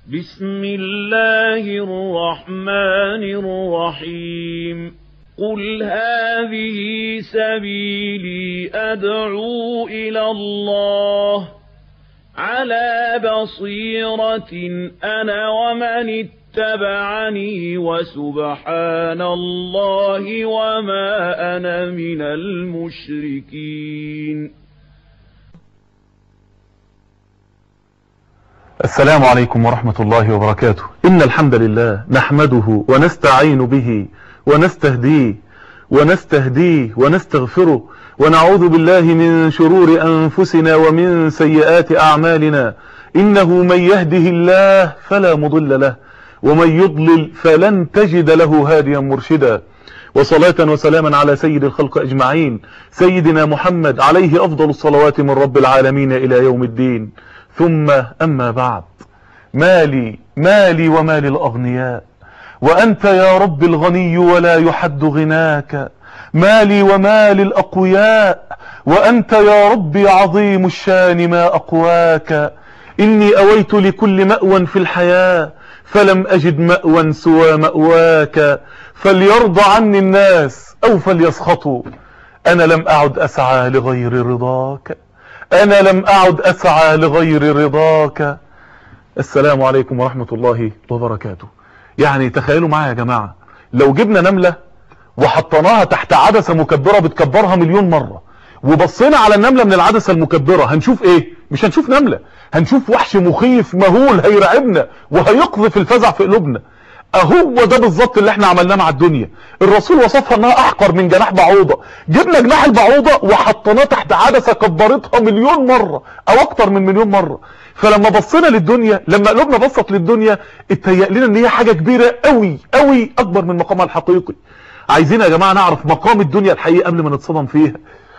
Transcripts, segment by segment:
بسم الله الرحمن الرحيم قل هذه سبيلي أدعو إلى الله على بصيرة أنا ومن اتبعني وسبحان الله وما أنا من المشركين السلام عليكم ورحمة الله وبركاته إن الحمد لله نحمده ونستعين به ونستهديه ونستهديه ونستغفره ونعوذ بالله من شرور أنفسنا ومن سيئات أعمالنا إنه من يهده الله فلا مضل له ومن يضلل فلن تجد له هاديا مرشدا وصلاة وسلاما على سيد الخلق أجمعين سيدنا محمد عليه أفضل الصلوات من رب العالمين إلى يوم الدين ثم أما بعد مالي مالي ومال الأغنياء وأنت يا رب الغني ولا يحد غناك مالي ومال الأقوياء وأنت يا ربي عظيم الشان ما أقواك إني أويت لكل مأوى في الحياة فلم أجد مأوى سوى مأواك فليرضى عني الناس أو فليسخطوا أنا لم أعد أسعى لغير رضاك أنا لم أعد أسعى لغير رضاك السلام عليكم ورحمة الله وبركاته يعني تخيلوا معايا يا جماعة لو جبنا نملة وحطيناها تحت عدسة مكبرة بتكبرها مليون مرة وبصينا على النملة من العدسة المكبرة هنشوف ايه مش هنشوف نملة هنشوف وحش مخيف مهول هيرعبنا وهيقذف الفزع في قلوبنا اهو ده بالظبط اللي احنا عملناه مع الدنيا الرسول وصفها انها احقر من جناح بعوضة جبنا جناح البعوضة وحطيناه تحت عدسة كبرتها مليون مرة او اكتر من مليون مرة فلما بصينا للدنيا لما قلوبنا بصت للدنيا اتهيأ لنا ان هي حاجة كبيرة قوي قوي اكبر من مقامها الحقيقي عايزين يا جماعة نعرف مقام الدنيا الحقيقي قبل ما نتصدم فيها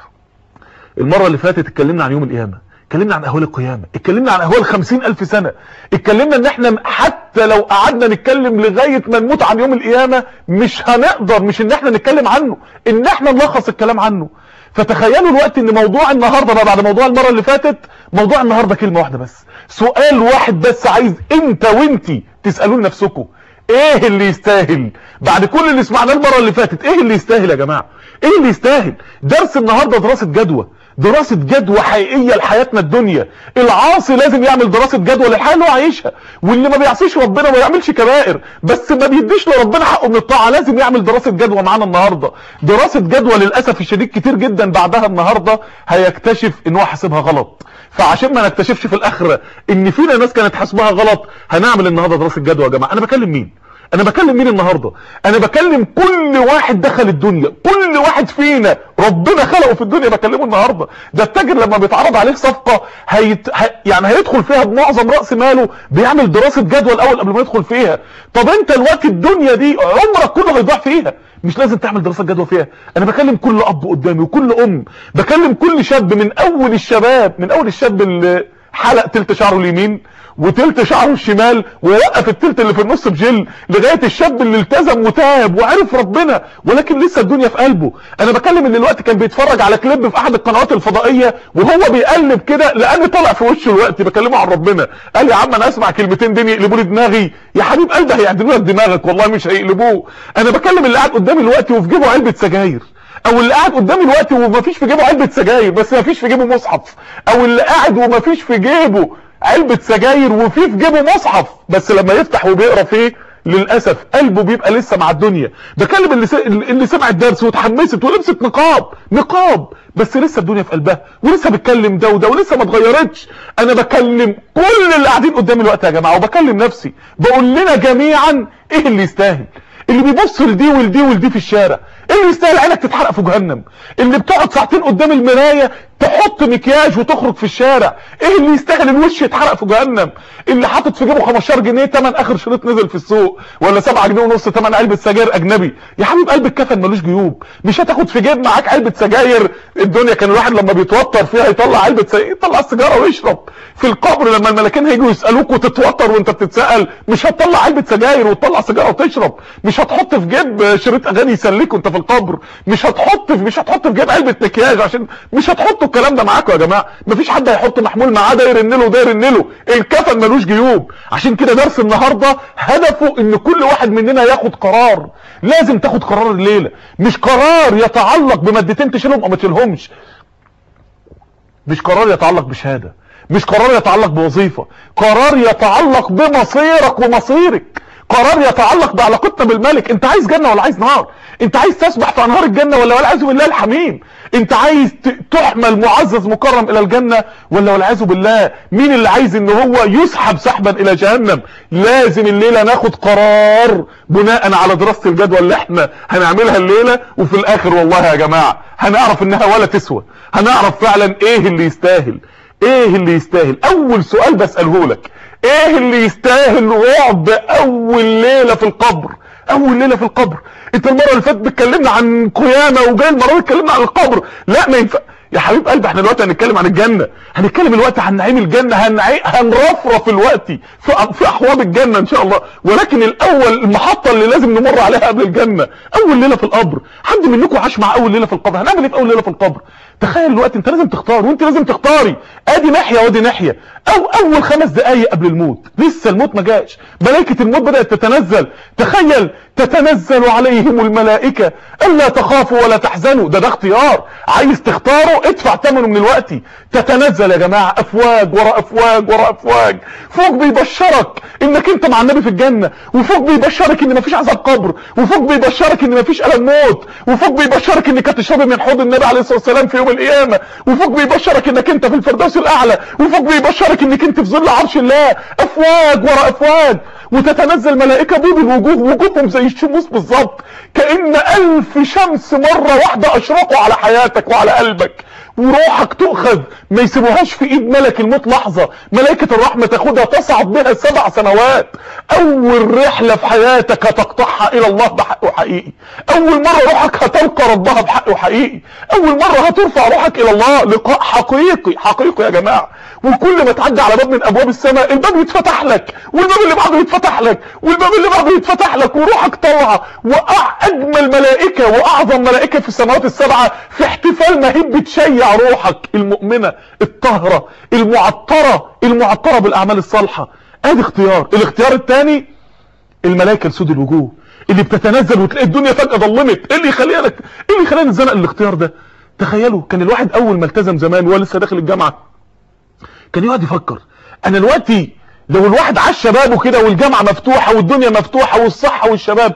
المرة اللي فاتت اتكلمنا عن يوم القيامة اتكلمنا عن اهوال القيامة اتكلمنا عن اهوال خمسين الف سنة اتكلمنا ان احنا حتى لو قعدنا نتكلم لغاية ما نموت عن يوم القيامة مش هنقدر مش ان احنا نتكلم عنه ان احنا نلخص الكلام عنه فتخيلوا الوقت ان موضوع النهاردة بقى بعد موضوع المرة اللي فاتت موضوع النهاردة كلمة واحدة بس سؤال واحد بس عايز انت وانتي تسألوا لنفسكم ايه اللي يستاهل بعد كل اللي سمعناه المرة اللي فاتت ايه اللي يستاهل يا جماعة ايه اللي يستاهل درس النهاردة دراسة جدوى دراسة جدوى حقيقية لحياتنا الدنيا العاصي لازم يعمل دراسة جدوى للحياة اللي هو عايشها واللي ما بيعصيش ربنا ما يعملش كبائر بس ما بيديش لربنا حقه من الطاعة لازم يعمل دراسة جدوى معانا النهاردة دراسة جدوى للأسف الشديد كتير جدا بعدها النهاردة هيكتشف ان هو حاسبها غلط فعشان ما نكتشفش في الاخرة ان فينا ناس كانت حاسبها غلط هنعمل النهاردة دراسة جدوى يا جماعة انا بكلم مين انا بكلم مين النهاردة انا بكلم كل واحد دخل الدنيا كل واحد فينا ربنا خلقه في الدنيا بكلمه النهاردة ده التاجر لما بيتعرض عليه صفقة هيت... ه... يعني هيدخل فيها بمعظم رأس ماله بيعمل دراسة جدوى الاول قبل ما يدخل فيها طب انت الوقت الدنيا دي عمرك كله هيضيع فيها مش لازم تعمل دراسة جدوى فيها انا بكلم كل اب قدامي وكل ام بكلم كل شاب من اول الشباب من اول الشاب اللي حلق تلت شعره اليمين وتلت شعره الشمال ووقف التلت اللي في النص بجل لغاية الشاب اللي التزم وتاب وعرف ربنا ولكن لسه الدنيا في قلبه انا بكلم ان الوقت كان بيتفرج على كليب في احد القنوات الفضائية وهو بيقلب كده لان طلع في وشه الوقت بكلمه عن ربنا قال يا عم انا اسمع كلمتين دين يقلبوا لي دماغي يا حبيب قلبي هيعدلوا لك دماغك والله مش هيقلبوه انا بكلم اللي قاعد قدامي الوقت وفي جيبه علبة سجاير او اللي قاعد قدامي الوقت ومفيش في جيبه علبة سجاير بس مفيش في جيبه مصحف او اللي قاعد ومفيش في جيبه علبة سجاير وفي في جيبه مصحف بس لما يفتح وبيقرا فيه للأسف قلبه بيبقى لسه مع الدنيا بكلم اللي, س... اللي سمع الدرس وتحمست ولبست نقاب نقاب بس لسه الدنيا في قلبها ولسه بتكلم ده وده ولسه ما اتغيرتش انا بكلم كل اللي قاعدين قدامي الوقت يا جماعه وبكلم نفسي بقول لنا جميعا ايه اللي يستاهل اللي بيبص لدي ولدي ولدي في الشارع ايه اللي يستاهل عينك تتحرق في جهنم اللي بتقعد ساعتين قدام المرايه تحط مكياج وتخرج في الشارع ايه اللي يستاهل الوش يتحرق في جهنم اللي حاطط في جيبه 15 جنيه تمن اخر شريط نزل في السوق ولا 7 جنيه ونص تمن علبه سجاير اجنبي يا حبيب قلب الكفن ملوش جيوب مش هتاخد في جيب معاك علبه سجاير الدنيا كان الواحد لما بيتوتر فيها يطلع علبه سجاير يطلع السيجاره ويشرب في القبر لما الملاكين هيجوا يسالوك وتتوتر وانت بتتسال مش هتطلع علبه سجاير وتطلع سيجاره وتشرب مش هتحط في جيب شريط اغاني يسليك وانت في القبر مش هتحط مش هتحط في جيب علبه مكياج عشان مش هتحطوا الكلام ده معاكم يا جماعه مفيش حد هيحط محمول معاه ده يرن له وده يرن له الكفن ملوش جيوب عشان كده درس النهارده هدفه ان كل واحد مننا ياخد قرار لازم تاخد قرار الليله مش قرار يتعلق بمادتين تشيلهم او ما تشيلهمش مش قرار يتعلق بشهاده مش قرار يتعلق بوظيفه قرار يتعلق بمصيرك ومصيرك قرار يتعلق بعلاقتنا بالملك انت عايز جنه ولا عايز نار انت عايز تسبح في انهار الجنه ولا والعياذ بالله الحميم انت عايز ت- تحمل معزز مكرم الى الجنه ولا والعياذ بالله مين اللي عايز ان هو يسحب سحبا الى جهنم لازم الليله ناخد قرار بناء على دراسه الجدوى اللي احنا هنعملها الليله وفي الاخر والله يا جماعه هنعرف انها ولا تسوى هنعرف فعلا ايه اللي يستاهل ايه اللي يستاهل اول سؤال بسأله لك ايه اللي يستاهل رعب اول ليلة في القبر اول ليلة في القبر انت المرة اللي فاتت بتكلمنا عن قيامة وجاي المرة دي اتكلمنا عن القبر لا ما ينفع يا حبيب قلبي احنا دلوقتي هنتكلم عن الجنة هنتكلم الوقت عن نعيم الجنة هنعي... هنرفرف الوقت في, في احواض الجنة ان شاء الله ولكن الاول المحطة اللي لازم نمر عليها قبل الجنة اول ليلة في القبر حد منكم عاش مع اول ليلة في القبر هنعمل ايه في اول ليلة في القبر تخيل الوقت انت لازم تختار وانت لازم تختاري ادي ناحية وادي ناحية او اول خمس دقايق قبل الموت لسه الموت ما جاش ملائكة الموت بدأت تتنزل تخيل تتنزل عليهم الملائكة الا تخافوا ولا تحزنوا ده ده اختيار عايز تختاره ادفع ثمنه من الوقت تتنزل يا جماعة افواج ورا افواج ورا افواج فوق بيبشرك انك انت مع النبي في الجنة وفوق بيبشرك ان مفيش عذاب قبر وفوق بيبشرك ان مفيش الم موت وفوق بيبشرك انك هتشرب من حوض النبي عليه الصلاة والسلام في يوم القيامة وفوق بيبشرك انك انت في الفردوس الاعلى وفوق بيبشرك انك انت في ظل عرش الله افواج ورا افواج وتتنزل ملائكة بيض الوجوه وجوههم زي الشموس بالظبط كأن ألف شمس مرة واحدة أشرقوا على حياتك وعلى قلبك وروحك تؤخذ ما يسيبوهاش في ايد ملك الموت لحظة ملائكة الرحمة تاخدها تصعد بها سبع سنوات اول رحلة في حياتك هتقطعها الى الله بحقه حقيقي اول مرة روحك هتلقى ربها بحقه حقيقي اول مرة هترفع روحك الى الله لقاء حقيقي حقيقي يا جماعة وكل ما تعدي على باب من ابواب السماء الباب يتفتح لك والباب اللي بعده يتفتح لك والباب اللي بعده يتفتح لك وروحك طالعه واجمل ملائكه واعظم ملائكه في السماوات السبعه في احتفال مهيب بتشيع روحك المؤمنه الطاهره المعطره المعطره بالاعمال الصالحه ادي اختيار الاختيار الثاني الملائكه لسود الوجوه اللي بتتنزل وتلاقي الدنيا فجاه ضلمت ايه اللي يخلينا ايه اللي يخلينا نتزنق الاختيار ده تخيلوا كان الواحد اول ما التزم زمان وهو لسه داخل الجامعه كان يقعد يفكر انا دلوقتي لو الواحد عاش شبابه كده والجامعه مفتوحه والدنيا مفتوحه والصحه والشباب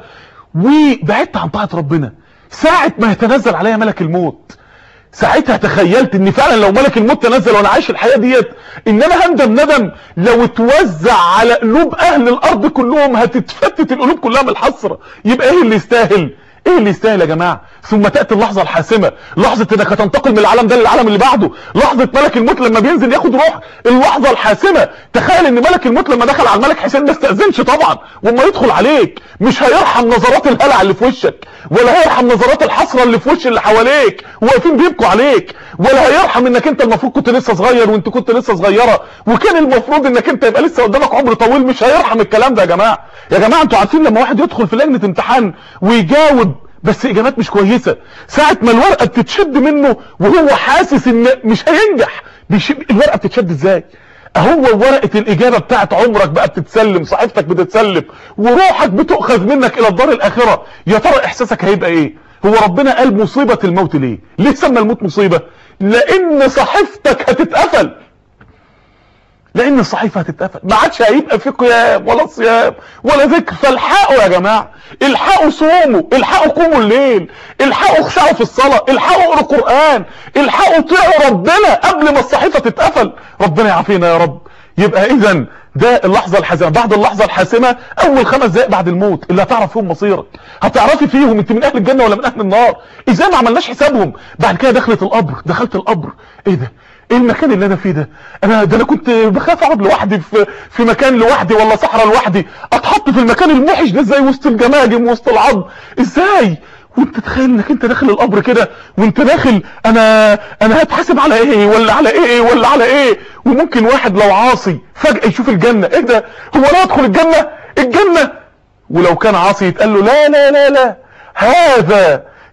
وبعدت عن طاعه ربنا ساعه ما يتنزل عليا ملك الموت ساعتها تخيلت ان فعلا لو ملك الموت تنزل وانا عايش الحياه ديت ان انا هندم ندم لو اتوزع على قلوب اهل الارض كلهم هتتفتت القلوب كلها من الحسره يبقى ايه اللي يستاهل ايه اللي يستاهل يا جماعه ثم تاتي اللحظه الحاسمه لحظه انك هتنتقل من العالم ده للعالم اللي بعده لحظه ملك الموت لما بينزل ياخد روح اللحظه الحاسمه تخيل ان ملك الموت لما دخل على الملك حسين ما استاذنش طبعا واما يدخل عليك مش هيرحم نظرات الهلع اللي في وشك ولا هيرحم نظرات الحسره اللي في وش اللي حواليك واقفين بيبكوا عليك ولا هيرحم انك انت المفروض كنت لسه صغير وانت كنت لسه صغيره وكان المفروض انك انت يبقى لسه قدامك عمر طويل مش هيرحم الكلام ده يا جماعه يا جماعه انتوا عارفين لما واحد يدخل في لجنه امتحان ويجاوب بس اجابات مش كويسة ساعة ما الورقة بتتشد منه وهو حاسس ان مش هينجح بيش... الورقة بتتشد ازاي اهو ورقة الاجابة بتاعت عمرك بقى بتتسلم صحيفتك بتتسلم وروحك بتؤخذ منك الى الدار الاخرة يا ترى احساسك هيبقى ايه هو ربنا قال مصيبة الموت ليه ليه سمى الموت مصيبة لان صحيفتك هتتقفل لان الصحيفه هتتقفل ما عادش هيبقى في قيام ولا صيام ولا ذكر فالحقوا يا جماعه الحقوا صوموا الحقوا قوموا الليل الحقوا اخشعوا في الصلاه الحقوا اقروا قران الحقوا طيعوا ربنا قبل ما الصحيفه تتقفل ربنا يعافينا يا رب يبقى اذا ده اللحظه الحاسمه بعد اللحظه الحاسمه اول خمس دقائق بعد الموت اللي هتعرف فيهم مصيرك هتعرفي فيهم انت من اهل الجنه ولا من اهل النار ازاي ما عملناش حسابهم بعد كده دخلت القبر دخلت القبر ايه ده ايه المكان اللي انا فيه ده انا ده انا كنت بخاف اقعد لوحدي في في مكان لوحدي ولا صحراء لوحدي اتحط في المكان الموحش ده ازاي وسط الجماجم وسط العظم ازاي وانت تخيل انك انت داخل القبر كده وانت داخل انا انا هتحاسب على ايه ولا على ايه ولا على ايه وممكن واحد لو عاصي فجأة يشوف الجنة ايه ده هو انا ادخل الجنة الجنة ولو كان عاصي يتقال له لا لا لا لا هذا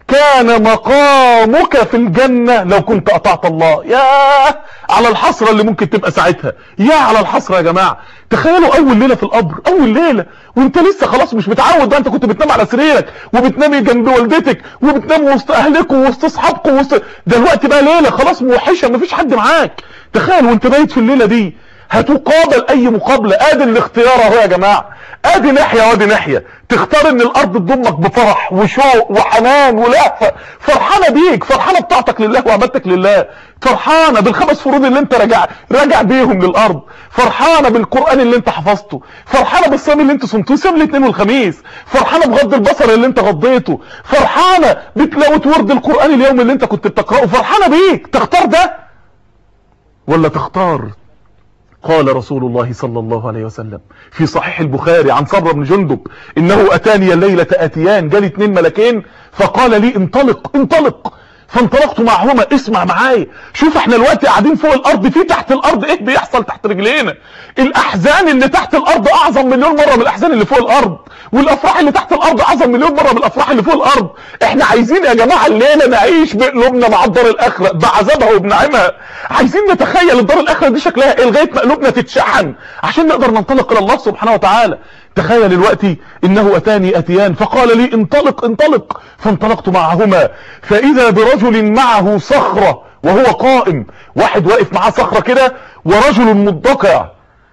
كان مقامك في الجنة لو كنت أطعت الله يا على الحسرة اللي ممكن تبقى ساعتها يا على الحسرة يا جماعة تخيلوا أول ليلة في القبر أول ليلة وانت لسه خلاص مش متعود بقى انت كنت بتنام على سريرك وبتنامي جنب والدتك وبتنام وسط أهلكم وسط أصحابكم وسط دلوقتي بقى ليلة خلاص موحشة مفيش حد معاك تخيل وانت بايت في الليلة دي هتقابل اي مقابلة ادي الاختيار اهو يا جماعة ادي ناحية وادي ناحية تختار ان الارض تضمك بفرح وشوق وحنان ولهفة فرحانة بيك فرحانة بطاعتك لله وعبادتك لله فرحانة بالخمس فروض اللي انت راجع راجع بيهم للارض فرحانة بالقرآن اللي انت حفظته فرحانة بالصيام اللي انت صمتوه صيام الاثنين والخميس فرحانة بغض البصر اللي انت غضيته فرحانة بتلاوة ورد القرآن اليوم اللي انت كنت بتقرأه فرحانة بيك تختار ده ولا تختار قال رسول الله صلى الله عليه وسلم في صحيح البخاري عن صبر بن جندب انه اتاني الليلة اتيان جالي اتنين ملكين فقال لي انطلق انطلق فانطلقت معهما اسمع معايا شوف احنا الوقت قاعدين فوق الارض في تحت الارض ايه بيحصل تحت رجلينا الاحزان اللي تحت الارض اعظم مليون مرة من الاحزان اللي فوق الارض والافراح اللي تحت الارض اعظم مليون مرة من الافراح اللي فوق الارض احنا عايزين يا جماعة الليلة نعيش بقلوبنا مع الدار الاخرة بعذابها وبنعيمها عايزين نتخيل الدار الاخرة دي شكلها ايه لغاية ما قلوبنا تتشحن عشان نقدر ننطلق الى الله سبحانه وتعالى تخيل الوقت انه اتاني اتيان فقال لي انطلق انطلق فانطلقت معهما فاذا برجل معه صخرة وهو قائم واحد واقف معاه صخرة كده ورجل مضطقع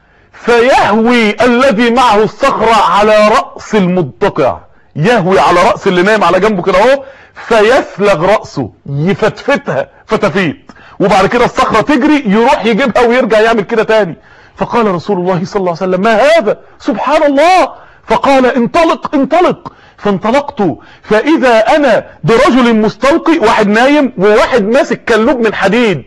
فيهوي الذي معه الصخرة على رأس المضطقع يهوي على رأس اللي نايم على جنبه كده اهو فيسلغ رأسه يفتفتها فتفيت وبعد كده الصخرة تجري يروح يجيبها ويرجع يعمل كده تاني فقال رسول الله صلى الله عليه وسلم ما هذا سبحان الله فقال انطلق انطلق فانطلقت فاذا انا برجل مستلقي واحد نايم وواحد ماسك كلوب من حديد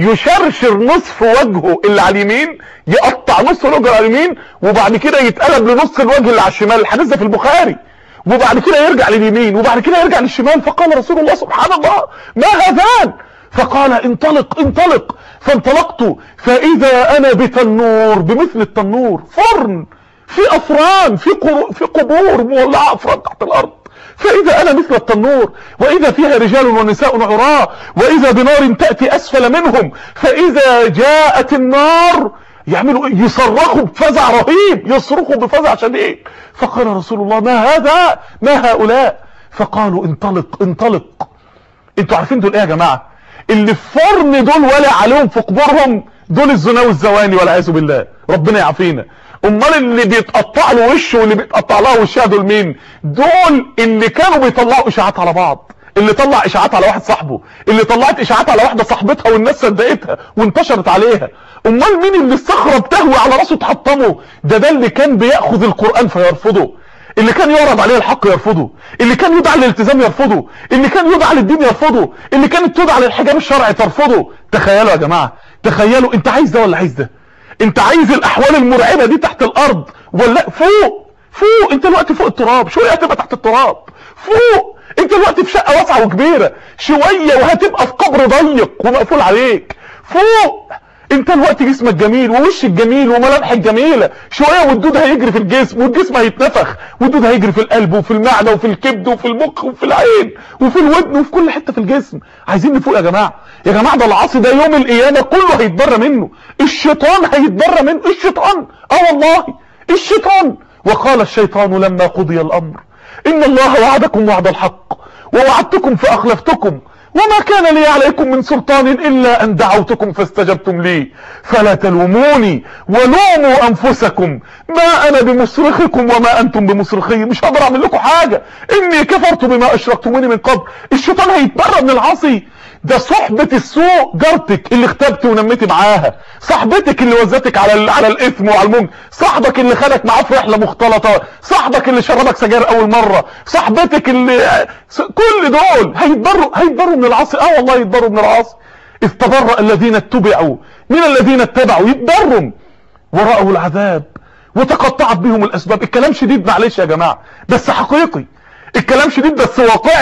يشرشر نصف وجهه اللي على اليمين يقطع نص الوجه على اليمين وبعد كده يتقلب لنص الوجه اللي على الشمال الحديث ده في البخاري وبعد كده يرجع لليمين وبعد كده يرجع للشمال فقال رسول الله سبحان الله ما هذان فقال انطلق انطلق فانطلقت فاذا انا بتنور بمثل التنور فرن في افران في في قبور مولعه افران تحت الارض فاذا انا مثل التنور واذا فيها رجال ونساء عراء واذا بنار تاتي اسفل منهم فاذا جاءت النار يعملوا ايه يصرخوا بفزع رهيب يصرخوا بفزع شديد فقال رسول الله ما هذا ما هؤلاء فقالوا انطلق انطلق انتوا عارفين دول ايه يا جماعه اللي في فرن دول ولا عليهم في قبورهم دول الزنا والزواني والعياذ بالله ربنا يعافينا امال اللي بيتقطع له وشه واللي بيتقطع لها وشها دول مين دول اللي كانوا بيطلعوا اشاعات على بعض اللي طلع اشاعات على واحد صاحبه اللي طلعت اشاعات على واحده صاحبتها والناس صدقتها وانتشرت عليها امال مين اللي الصخره بتهوي على راسه تحطمه ده ده اللي كان بياخذ القران فيرفضه اللي كان يعرض عليه الحق يرفضه اللي كان يدعى للالتزام يرفضه اللي كان يدعى للدين يرفضه اللي كانت تدعى للحجاب الشرعي ترفضه تخيلوا يا جماعه تخيلوا انت عايز ده ولا عايز ده انت عايز الاحوال المرعبه دي تحت الارض ولا فوق فوق انت دلوقتي فوق التراب شويه هتبقى تحت التراب فوق انت دلوقتي في شقه واسعه وكبيره شويه وهتبقى في قبر ضيق ومقفول عليك فوق انت الوقت جسمك جميل ووشك جميل وملامحك جميله شويه والدود هيجري في الجسم والجسم هيتنفخ والدود هيجري في القلب وفي المعده وفي الكبد وفي المخ وفي العين وفي الودن وفي كل حته في الجسم عايزين نفوق يا جماعه يا جماعه ده العصر ده يوم القيامه كله هيتبرى منه الشيطان هيتبرى منه الشيطان اه والله الشيطان وقال الشيطان لما قضي الامر ان الله وعدكم وعد الحق ووعدتكم فاخلفتكم وما كان لي عليكم من سلطان إلا أن دعوتكم فاستجبتم لي فلا تلوموني ولوموا أنفسكم ما أنا بمصرخكم وما أنتم بمصرخي مش هقدر أعمل لكم حاجة إني كفرت بما أشركتموني من قبل الشيطان هيتبرى من العصي ده صحبة السوء جارتك اللي اختبت ونميتي معاها صاحبتك اللي وزتك على على الاثم وعلى المنكر صاحبك اللي خدك معاه في رحله مختلطه صاحبك اللي شربك سجاير اول مره صاحبتك اللي كل دول هيتبروا هيتبروا من العصي اه والله يتبروا من العصي استبرأ الذين اتبعوا من الذين اتبعوا يتبروا ورأوا العذاب وتقطعت بهم الاسباب الكلام شديد معلش يا جماعه بس حقيقي الكلام شديد بس واقعي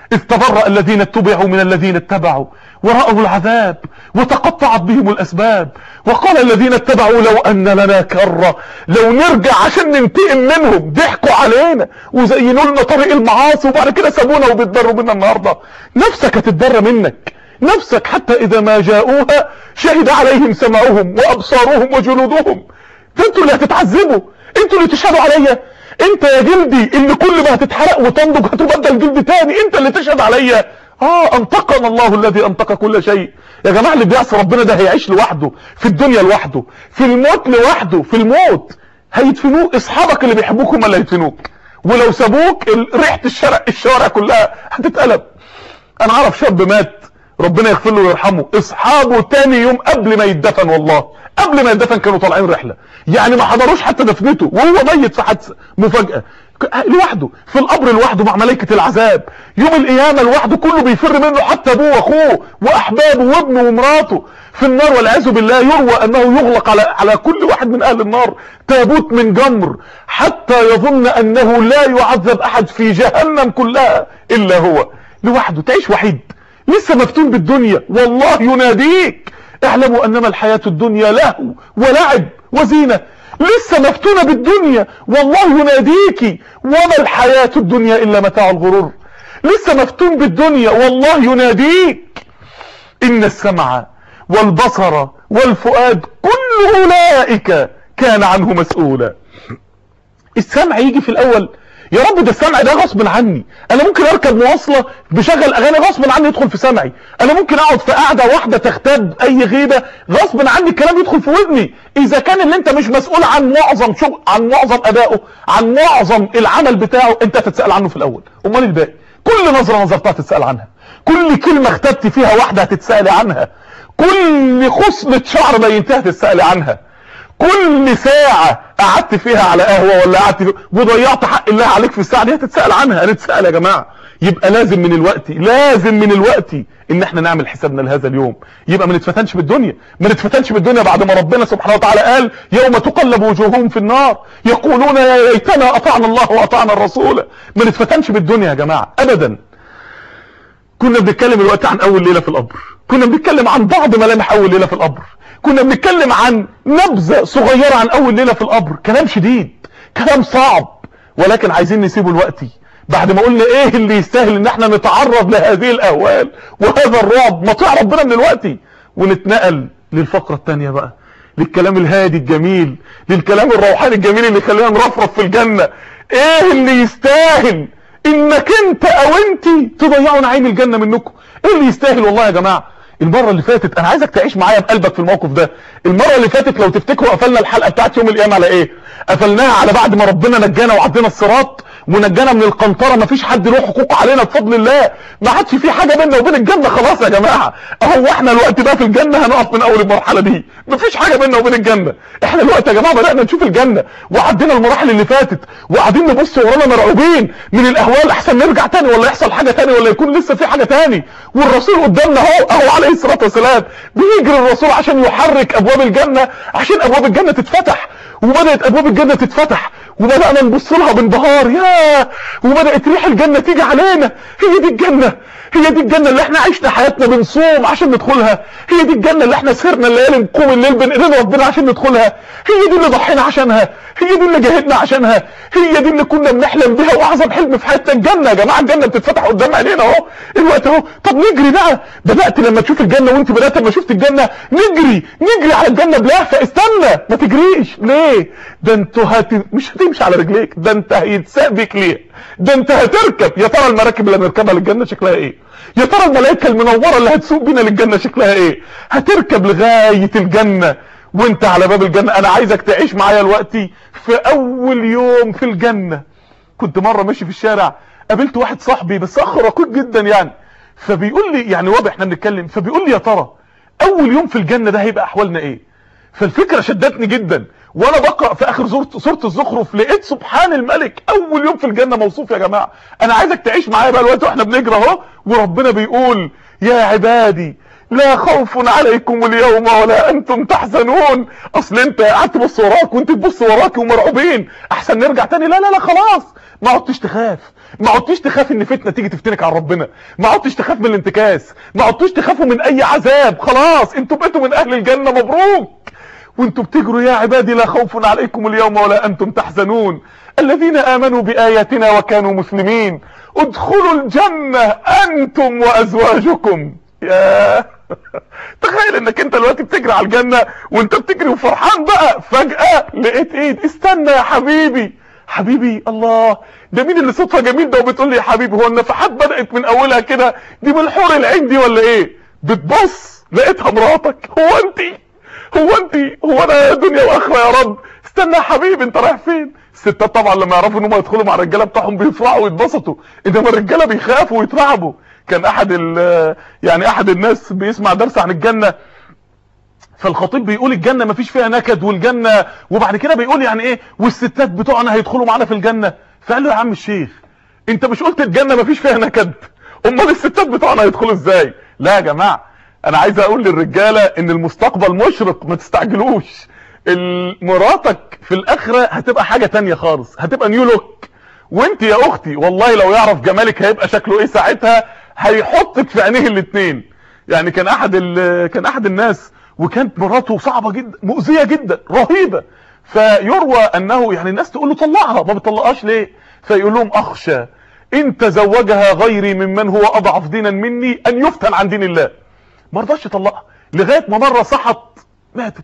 إذ تبرأ الذين اتبعوا من الذين اتبعوا ورأوا العذاب وتقطعت بهم الأسباب وقال الذين اتبعوا لو أن لنا كرة لو نرجع عشان ننتقم منهم ضحكوا علينا وزينوا لنا طريق المعاصي وبعد كده سابونا وبيتضروا منا النهارده نفسك هتتضر منك نفسك حتى إذا ما جاءوها شهد عليهم سمعهم وأبصارهم وجلودهم ده انتوا اللي هتتعذبوا انتوا اللي تشهدوا عليا انت يا جلدي اللي كل ما هتتحرق وتنضج هتبدل جلد تاني انت اللي تشهد عليا اه انطقنا الله الذي انطق كل شيء يا جماعه اللي بيعصي ربنا ده هيعيش لوحده في الدنيا لوحده في الموت لوحده في الموت هيدفنوه اصحابك اللي بيحبوك هم اللي هيدفنوك ولو سابوك ال- ريحه الشارع الشوارع كلها هتتقلب انا اعرف شاب مات ربنا يغفر له ويرحمه اصحابه تاني يوم قبل ما يدفن والله قبل ما يدفن كانوا طالعين رحله يعني ما حضروش حتى دفنته وهو ميت في حادثه مفاجاه ك- لوحده في القبر لوحده مع ملائكه العذاب يوم القيامه لوحده كله بيفر منه حتى ابوه واخوه واحبابه وابنه ومراته في النار والعياذ بالله يروى انه يغلق على على كل واحد من اهل النار تابوت من جمر حتى يظن انه لا يعذب احد في جهنم كلها الا هو لوحده تعيش وحيد لسه مفتون بالدنيا والله يناديك اعلموا انما الحياة الدنيا لهو ولعب وزينة لسه مفتونة بالدنيا والله يناديك وما الحياة الدنيا الا متاع الغرور لسه مفتون بالدنيا والله يناديك ان السمع والبصر والفؤاد كل اولئك كان عنه مسؤولا السمع يجي في الاول يا رب ده السمع ده غصب عني انا ممكن اركب مواصله بشغل اغاني غصب عني يدخل في سمعي انا ممكن اقعد في قعده واحده تغتاب اي غيبه غصب عني الكلام يدخل في ودني اذا كان اللي انت مش مسؤول عن معظم شغل عن معظم ادائه عن معظم العمل بتاعه انت هتتسال عنه في الاول امال الباقي كل نظره نظرتها هتتسال عنها كل كلمه اختبت فيها واحده هتتسال عنها كل خصله شعر بينتها هتتسال عنها كل ساعة قعدت فيها على قهوة ولا قعدت في... وضيعت حق الله عليك في الساعة دي هتتسأل عنها هنتسأل يا جماعة يبقى لازم من الوقت لازم من الوقت ان احنا نعمل حسابنا لهذا اليوم يبقى ما نتفتنش بالدنيا ما نتفتنش بالدنيا بعد ما ربنا سبحانه وتعالى قال يوم تقلب وجوههم في النار يقولون يا ليتنا اطعنا الله واطعنا الرسول ما نتفتنش بالدنيا يا جماعة ابدا كنا بنتكلم الوقت عن اول ليلة في القبر كنا بنتكلم عن بعض ملامح اول ليلة في القبر كنا بنتكلم عن نبذة صغيرة عن اول ليلة في القبر كلام شديد كلام صعب ولكن عايزين نسيبه دلوقتي بعد ما قلنا ايه اللي يستاهل ان احنا نتعرض لهذه الاهوال وهذا الرعب نطيع ربنا من الوقت ونتنقل للفقرة التانية بقى للكلام الهادي الجميل للكلام الروحاني الجميل اللي يخلينا نرفرف في الجنة ايه اللي يستاهل انك انت او انت تضيعوا نعيم الجنة منكم ايه اللي يستاهل والله يا جماعة المرة اللي فاتت انا عايزك تعيش معايا بقلبك في الموقف ده المرة اللي فاتت لو تفتكروا قفلنا الحلقة بتاعت يوم القيامة على ايه قفلناها على بعد ما ربنا نجانا وعدينا الصراط ونجانا من القنطرة مفيش حد له حقوق علينا بفضل الله ما عادش في حاجة بيننا وبين الجنة خلاص يا جماعة اهو احنا الوقت بقى في الجنة هنقف من اول المرحلة دي مفيش حاجة بيننا وبين الجنة احنا الوقت يا جماعة بدأنا نشوف الجنة وعدينا المراحل اللي فاتت وقاعدين نبص ورانا مرعوبين من الاهوال احسن نرجع تاني ولا يحصل حاجة تاني ولا يكون لسه في حاجة تاني والرسول قدامنا اهو اهو عليه الصلاة والسلام بيجري الرسول عشان يحرك ابواب الجنة عشان ابواب الجنة تتفتح وبدأت ابواب الجنة تتفتح وبدأنا نبص لها بانبهار ياه وبدأت ريح الجنة تيجي علينا هي دي الجنة هي دي الجنة اللي احنا عشنا حياتنا بنصوم عشان ندخلها هي دي الجنة اللي احنا سهرنا الليالي نقوم الليل بين ايدين ربنا عشان ندخلها هي دي اللي ضحينا عشانها هي دي اللي جاهدنا عشانها هي دي اللي كنا بنحلم بيها واعظم حلم في حياتنا الجنة يا جماعة الجنة بتتفتح قدام عينينا اهو الوقت اهو طب نجري بقى بدأت لما تشوف الجنة وانت بدأت لما شفت الجنة نجري نجري على الجنة بلهفة استنى ما تجريش ليه ده انتوا هت... مش هتمشي على رجليك ده انت هيتساق بيك ليه ده انت هتركب يا ترى المراكب اللي هنركبها للجنة شكلها ايه يا ترى الملائكة المنورة اللي هتسوق بينا للجنة شكلها ايه هتركب لغاية الجنة وانت على باب الجنة انا عايزك تعيش معايا دلوقتي في اول يوم في الجنة كنت مرة ماشي في الشارع قابلت واحد صاحبي بس اخ رقيق جدا يعني فبيقول لي يعني واضح احنا بنتكلم فبيقول لي يا ترى اول يوم في الجنة ده هيبقى احوالنا ايه فالفكرة شدتني جدا وانا بقرأ في اخر سورة سورة الزخرف لقيت سبحان الملك اول يوم في الجنة موصوف يا جماعة انا عايزك تعيش معايا بقى الوقت واحنا بنجري اهو وربنا بيقول يا عبادي لا خوف عليكم اليوم ولا انتم تحزنون اصل انت قاعد تبص وراك وانت تبص وراك ومرعوبين احسن نرجع تاني لا لا لا خلاص ما عدتش تخاف ما عدتش تخاف ان فتنه تيجي تفتنك على ربنا ما عدتش تخاف من الانتكاس ما عدتش تخافوا من اي عذاب خلاص انتوا بقيتوا من اهل الجنه مبروك وانتم بتجروا يا عبادي لا خوف عليكم اليوم ولا انتم تحزنون الذين امنوا باياتنا وكانوا مسلمين ادخلوا الجنه انتم وازواجكم يا تخيل انك انت دلوقتي بتجري على الجنه وانت بتجري وفرحان بقى فجاه لقيت ايد استنى يا حبيبي حبيبي الله ده مين اللي صوتها جميل ده وبتقول لي يا حبيبي هو النفحات بدات من اولها كده دي من الحور العين دي ولا ايه بتبص لقيتها مراتك هو انت هو انت هو انا دنيا واخره يا رب استنى يا حبيبي انت رايح فين الستات طبعا لما يعرفوا ان هم يدخلوا مع الرجاله بتاعهم بيفرحوا ويتبسطوا انما الرجاله بيخافوا ويترعبوا كان احد يعني احد الناس بيسمع درس عن الجنه فالخطيب بيقول الجنه ما فيش فيها نكد والجنه وبعد كده بيقول يعني ايه والستات بتوعنا هيدخلوا معانا في الجنه فقال له يا عم الشيخ انت مش قلت الجنه ما فيش فيها نكد امال الستات بتوعنا هيدخلوا ازاي لا يا جماعه انا عايز اقول للرجاله ان المستقبل مشرق ما تستعجلوش مراتك في الاخره هتبقى حاجه تانية خالص هتبقى نيو لوك وانت يا اختي والله لو يعرف جمالك هيبقى شكله ايه ساعتها هيحطك في عينيه الاثنين يعني كان احد كان احد الناس وكانت مراته صعبه جدا مؤذيه جدا رهيبه فيروى انه يعني الناس تقول له طلقها ما بتطلقهاش ليه فيقول لهم اخشى ان تزوجها غيري ممن هو اضعف دينا مني ان يفتن عن دين الله ما رضاش يطلقها لغايه ما مره صحت ماتت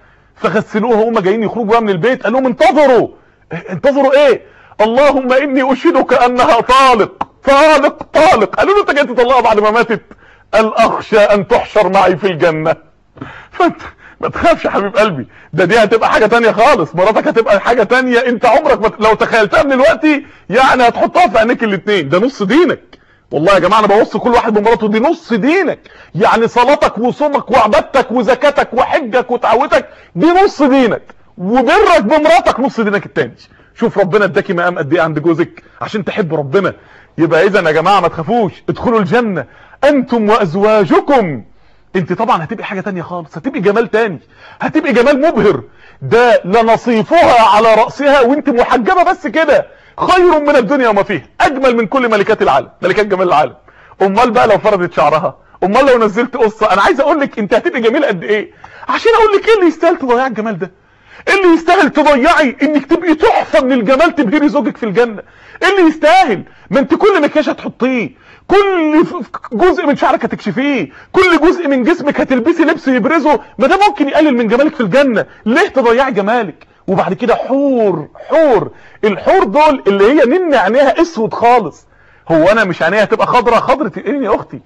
فغسلوها وهم جايين يخرجوا من البيت قال لهم انتظروا انتظروا ايه اللهم اني اشهدك انها طالق طالق طالق قالوا له انت جاي تطلقها بعد ما ماتت قال اخشى ان تحشر معي في الجنه فانت ما تخافش يا حبيب قلبي ده دي هتبقى حاجه تانية خالص مراتك هتبقى حاجه تانية انت عمرك ما لو تخيلتها من دلوقتي يعني هتحطها في عينيك الاثنين ده نص دينك والله يا جماعه انا بوصي كل واحد بمراته دي نص دينك يعني صلاتك وصومك وعبادتك وزكاتك وحجك وتعوتك دي نص دينك وبرك بمراتك نص دينك التاني شوف ربنا اداكي مقام قد ايه عند جوزك عشان تحب ربنا يبقى اذا يا جماعه ما تخافوش ادخلوا الجنه انتم وازواجكم انت طبعا هتبقي حاجه تانية خالص هتبقي جمال تاني هتبقي جمال مبهر ده لنصيفها على راسها وانت محجبه بس كده خير من الدنيا وما فيها اجمل من كل ملكات العالم ملكات جمال العالم امال بقى لو فردت شعرها امال لو نزلت قصه انا عايز اقول لك انت هتبقي جميل قد ايه عشان اقول لك ايه اللي يستاهل تضيعي الجمال ده ايه اللي يستاهل تضيعي انك تبقي تحفه من الجمال تبهري زوجك في الجنه ايه اللي يستاهل ما انت كل مكياج هتحطيه كل جزء من شعرك هتكشفيه كل جزء من جسمك هتلبسي لبس يبرزه ما ده ممكن يقلل من جمالك في الجنه ليه تضيعي جمالك وبعد كده حور حور الحور دول اللي هي نن عينيها اسود خالص هو انا مش عينيها هتبقى خضراء خضرة ايه يا اختي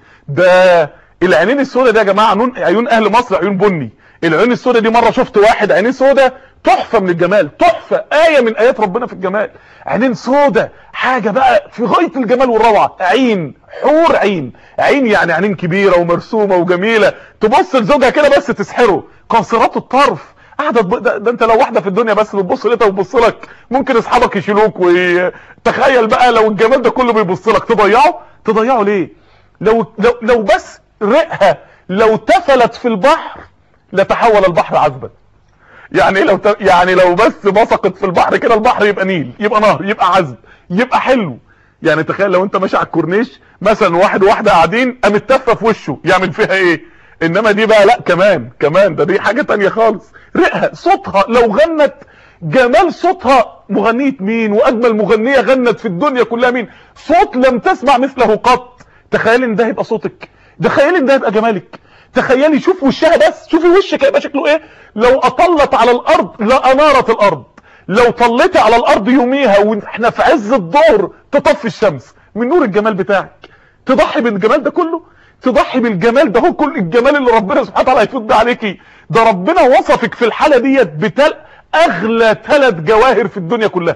ده العينين السوداء دي يا جماعه عيون عيون اهل مصر عيون بني العيون السوداء دي مره شفت واحد عينيه سوداء تحفه من الجمال تحفه ايه من ايات ربنا في الجمال عينين سوداء حاجه بقى في غايه الجمال والروعه عين حور عين عين يعني عينين كبيره ومرسومه وجميله تبص لزوجها كده بس تسحره قاصرات الطرف قاعده ده, ده انت لو واحده في الدنيا بس بتبص لقيتها وتبص لك ممكن اصحابك يشيلوك وتخيل بقى لو الجمال ده كله بيبص لك تضيعه تضيعه ليه لو لو لو بس رقها لو تفلت في البحر لتحول البحر عذبا يعني لو ت... يعني لو بس بصقت في البحر كده البحر يبقى نيل يبقى نهر يبقى عذب يبقى حلو يعني تخيل لو انت ماشي على الكورنيش مثلا واحد وواحده قاعدين قامت تافه في وشه يعمل فيها ايه انما دي بقى لا كمان كمان ده دي حاجه تانية خالص رقها صوتها لو غنت جمال صوتها مغنية مين واجمل مغنية غنت في الدنيا كلها مين صوت لم تسمع مثله قط تخيلي ان ده هيبقى صوتك تخيلي ان ده هيبقى جمالك تخيلي شوف وشها بس شوفي وشك هيبقى شكله ايه لو اطلت على الارض لانارت الارض لو طلت على الارض يوميها واحنا في عز الظهر تطفي الشمس من نور الجمال بتاعك تضحي بالجمال ده كله تضحي بالجمال ده هو كل الجمال اللي ربنا سبحانه وتعالى هيفوت بيه عليكي ده ربنا وصفك في الحاله ديت بتل اغلى ثلاث جواهر في الدنيا كلها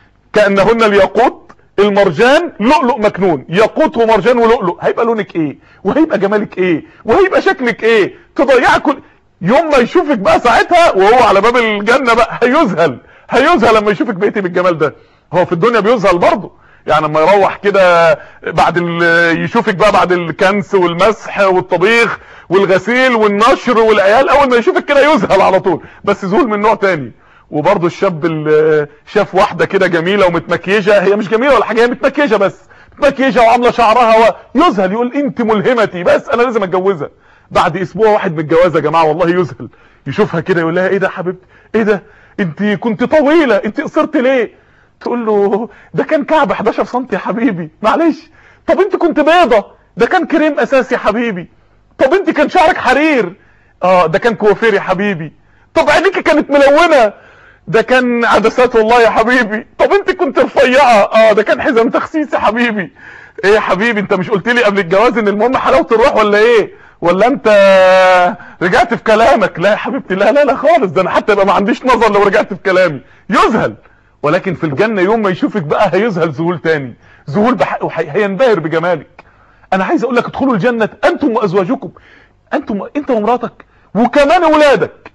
كانهن الياقوت المرجان لؤلؤ مكنون ياقوت ومرجان ولؤلؤ هيبقى لونك ايه وهيبقى جمالك ايه وهيبقى شكلك ايه تضيعي كل يوم ما يشوفك بقى ساعتها وهو على باب الجنه بقى هيذهل هيذهل لما يشوفك بقيتي بالجمال ده هو في الدنيا بيذهل برضه يعني لما يروح كده بعد يشوفك بقى بعد الكنس والمسح والطبيخ والغسيل والنشر والعيال اول ما يشوفك كده يذهل على طول بس ذهول من نوع تاني وبرضه الشاب اللي شاف واحده كده جميله ومتمكيجه هي مش جميله ولا حاجه هي متمكيجه بس متمكيجه وعامله شعرها ويذهل يقول انت ملهمتي بس انا لازم اتجوزها بعد اسبوع واحد من الجوازه يا جماعه والله يذهل يشوفها كده يقول لها ايه ده يا حبيبتي ايه ده انت كنت طويله انت قصرت ليه تقول له ده كان كعب 11 سم يا حبيبي معلش طب انت كنت بيضه ده كان كريم اساسي يا حبيبي طب انت كان شعرك حرير اه ده كان كوافير يا حبيبي طب عينيكي كانت ملونه ده كان عدسات والله يا حبيبي طب انت كنت رفيعه اه ده كان حزام تخسيس يا حبيبي ايه يا حبيبي انت مش قلت لي قبل الجواز ان المهم حلاوه الروح ولا ايه ولا انت رجعت في كلامك لا يا حبيبتي لا لا لا خالص ده انا حتى يبقى ما عنديش نظر لو رجعت في كلامي يذهل ولكن في الجنه يوم ما يشوفك بقى هيذهل ذهول تاني ذهول بحقه هينبهر بجمالك انا عايز اقول لك ادخلوا الجنه انتم وازواجكم انتم انت ومراتك وكمان اولادك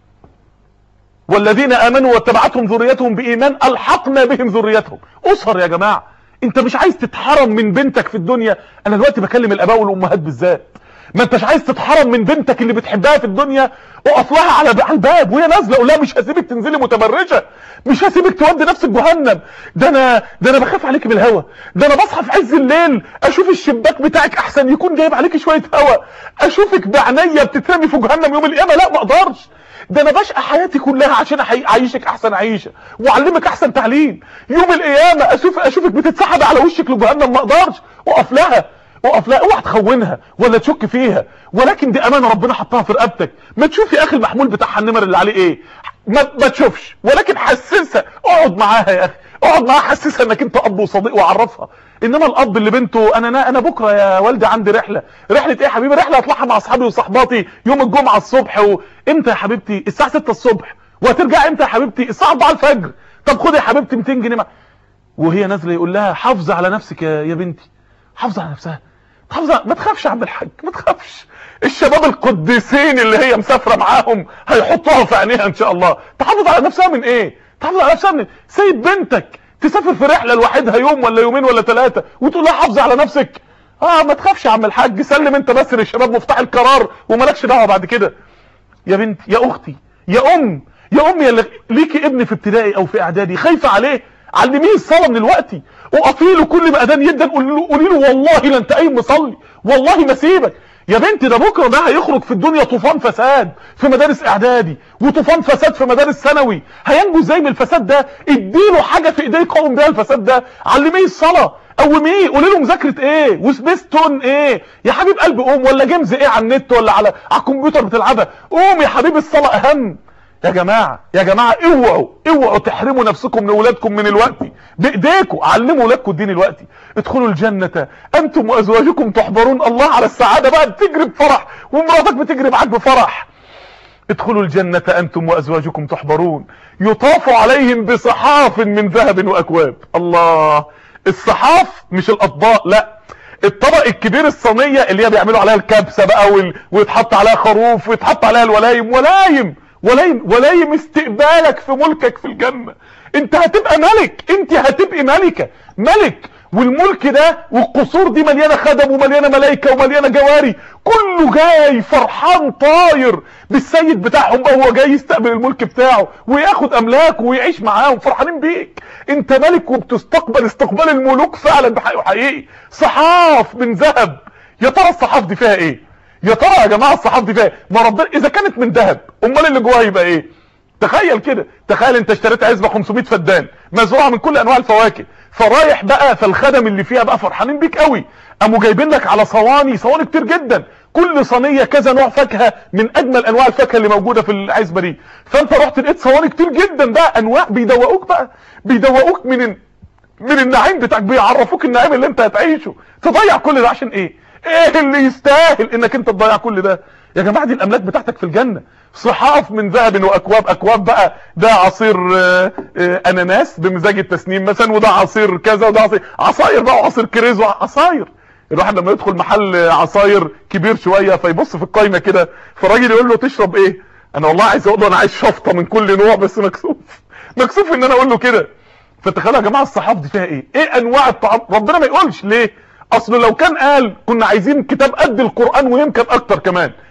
والذين امنوا واتبعتهم ذريتهم بايمان الحقنا بهم ذريتهم اسر يا جماعه انت مش عايز تتحرم من بنتك في الدنيا انا دلوقتي بكلم الاباء والامهات بالذات ما انتش عايز تتحرم من بنتك اللي بتحبها في الدنيا اقف لها على الباب وهي نازله قول لها مش هسيبك تنزلي متبرجه مش هسيبك تودي نفسك جهنم ده انا ده انا بخاف عليك من الهوا ده انا بصحى في عز الليل اشوف الشباك بتاعك احسن يكون جايب عليك شويه هوا اشوفك بعينيا بتترمي في جهنم يوم القيامه لا ما اقدرش ده انا بشقى حياتي كلها عشان اعيشك احسن عيشه واعلمك احسن تعليم يوم القيامه اشوف اشوفك بتتسحب على وشك لجهنم ما اقدرش اقف لها اقف لا اوعى تخونها ولا تشك فيها ولكن دي امانه ربنا حطها في رقبتك ما تشوف يا اخي المحمول بتاعها النمر اللي عليه ايه ما, ما تشوفش ولكن حسسها اقعد معاها يا اخي اقعد معاها حسسها انك انت اب وصديق وعرفها انما الاب اللي بنته انا انا بكره يا والدي عندي رحله رحله ايه يا حبيبي رحله هطلعها مع اصحابي وصحباتي يوم الجمعه الصبح وامتى يا حبيبتي الساعه 6 الصبح وهترجع امتى يا حبيبتي الساعه 4 الفجر طب خدي يا حبيبتي 200 جنيه مع... وهي نازله يقول لها حافظي على نفسك يا, يا بنتي حافظي على نفسها حافظه ما تخافش يا عم الحاج ما تخافش الشباب القديسين اللي هي مسافره معاهم هيحطوها في عينيها ان شاء الله تحافظ على نفسها من ايه تحافظ على نفسها من سيب بنتك تسافر في رحله لوحدها يوم ولا يومين ولا ثلاثه وتقول لها حافظي على نفسك اه ما تخافش يا عم الحاج سلم انت بس للشباب مفتاح القرار ومالكش دعوه بعد كده يا بنتي يا اختي يا ام يا ام يا اللي ليكي ابن في ابتدائي او في اعدادي خايفه عليه علميه الصلاه من الوقت وقفي له كل ما اذان يدن قولي له قولي له والله لا انت قايم مصلي والله ما سيبك يا بنتي ده بكره ده هيخرج في الدنيا طوفان فساد في مدارس اعدادي وطوفان فساد في مدارس ثانوي هينجو ازاي من الفساد ده اديله حاجه في ايديه يقاوم بيها الفساد ده علميه الصلاه قوميه قولي له مذاكره ايه وسبيستون ايه يا حبيب قلبي قوم ولا جيمز ايه على النت ولا على على الكمبيوتر بتلعبها قوم يا حبيبي الصلاه اهم يا جماعة يا جماعة اوعوا اوعوا تحرموا نفسكم من اولادكم من الوقت بايديكم علموا اولادكم الدين الوقت ادخلوا الجنة انتم وازواجكم تحبرون الله على السعادة بقى بتجري بفرح ومراتك بتجري معاك بفرح ادخلوا الجنة انتم وازواجكم تحبرون يطاف عليهم بصحاف من ذهب واكواب الله الصحاف مش الاطباق لا الطبق الكبير الصينية اللي هي بيعملوا عليها الكبسة بقى وال... ويتحط عليها خروف ويتحط عليها الولايم ولايم ولايم ولايم استقبالك في ملكك في الجنة انت هتبقى ملك انت هتبقى ملكة ملك والملك ده والقصور دي مليانة خدم ومليانة ملايكة ومليانة جواري كله جاي فرحان طاير بالسيد بتاعهم بقى هو جاي يستقبل الملك بتاعه وياخد املاكه ويعيش معاهم فرحانين بيك انت ملك وبتستقبل استقبال الملوك فعلا بحقيقي حقيقي صحاف من ذهب يا ترى الصحاف دي فيها ايه يا ترى يا جماعه الصحاف دي فيها ما ربنا اذا كانت من ذهب امال اللي جواها يبقى ايه تخيل كده تخيل انت اشتريت عزبه 500 فدان مزروعه من كل انواع الفواكه فرايح بقى فالخدم اللي فيها بقى فرحانين بيك قوي قاموا جايبين لك على صواني صواني كتير جدا كل صينيه كذا نوع فاكهه من اجمل انواع الفاكهه اللي موجوده في العزبه دي فانت رحت لقيت صواني كتير جدا بقى انواع بيدوقوك بقى بيدوقوك من من النعيم بتاعك بيعرفوك النعيم اللي انت هتعيشه تضيع كل ده عشان ايه ايه اللي يستاهل انك انت تضيع كل ده يا جماعه دي الاملاك بتاعتك في الجنه صحاف من ذهب واكواب اكواب بقى ده عصير آآ آآ اناناس بمزاج التسنيم مثلا وده عصير كذا وده عصير عصاير بقى وعصير كريز عصاير الواحد لما يدخل محل عصاير كبير شويه فيبص في القايمه كده فالراجل يقول له تشرب ايه انا والله عايز اقول له انا عايز شفطه من كل نوع بس مكسوف مكسوف ان انا اقول له كده فتخيلوا يا جماعه الصحاف دي فيها ايه ايه انواع الطعام ربنا ما يقولش ليه اصل لو كان قال كنا عايزين كتاب قد القرآن ويمكن اكتر كمان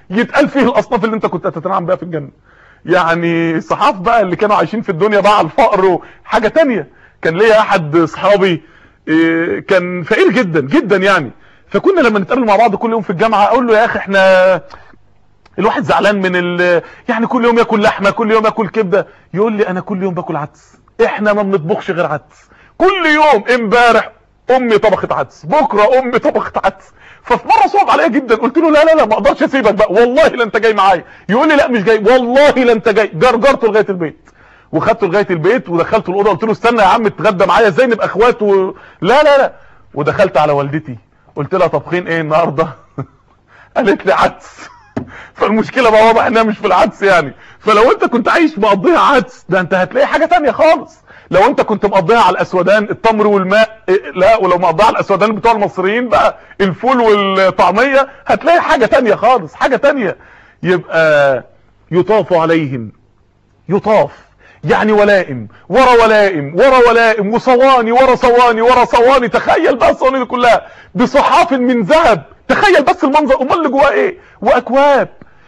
يتقال فيه الاصناف اللي انت كنت هتتنعم بيها في الجنه يعني الصحاف بقى اللي كانوا عايشين في الدنيا بقى على الفقر وحاجه تانية كان ليا احد اصحابي إيه، كان فقير جدا جدا يعني فكنا لما نتقابل مع بعض كل يوم في الجامعه اقول له يا اخي احنا الواحد زعلان من ال... يعني كل يوم ياكل لحمه كل يوم ياكل كبده يقول لي انا كل يوم باكل عدس احنا ما بنطبخش غير عدس كل يوم امبارح امي طبخت عدس بكره امي طبخت عدس ففي مره صعب عليا جدا قلت له لا لا لا ما اقدرش اسيبك بقى والله لا انت جاي معايا يقول لي لا مش جاي والله لا انت جاي جرجرته لغايه البيت وخدته لغايه البيت ودخلته الاوضه قلت له استنى يا عم تتغدى معايا ازاي نبقى اخوات و... لا لا لا ودخلت على والدتي قلت لها طبخين ايه النهارده قالت لي عدس فالمشكله بقى واضح انها مش في العدس يعني فلو انت كنت عايش مقضيها عدس ده انت هتلاقي حاجه تانية خالص لو انت كنت مقضيها على الاسودان التمر والماء إيه، لا ولو مقضيها على الاسودان بتوع المصريين بقى الفول والطعميه هتلاقي حاجه تانية خالص حاجه تانية يبقى يطاف عليهم يطاف يعني ولائم ورا ولائم ورا ولائم وصواني ورا صواني ورا صواني تخيل بقى الصواني دي كلها بصحاف من ذهب تخيل بس المنظر امال اللي جواه ايه واكواب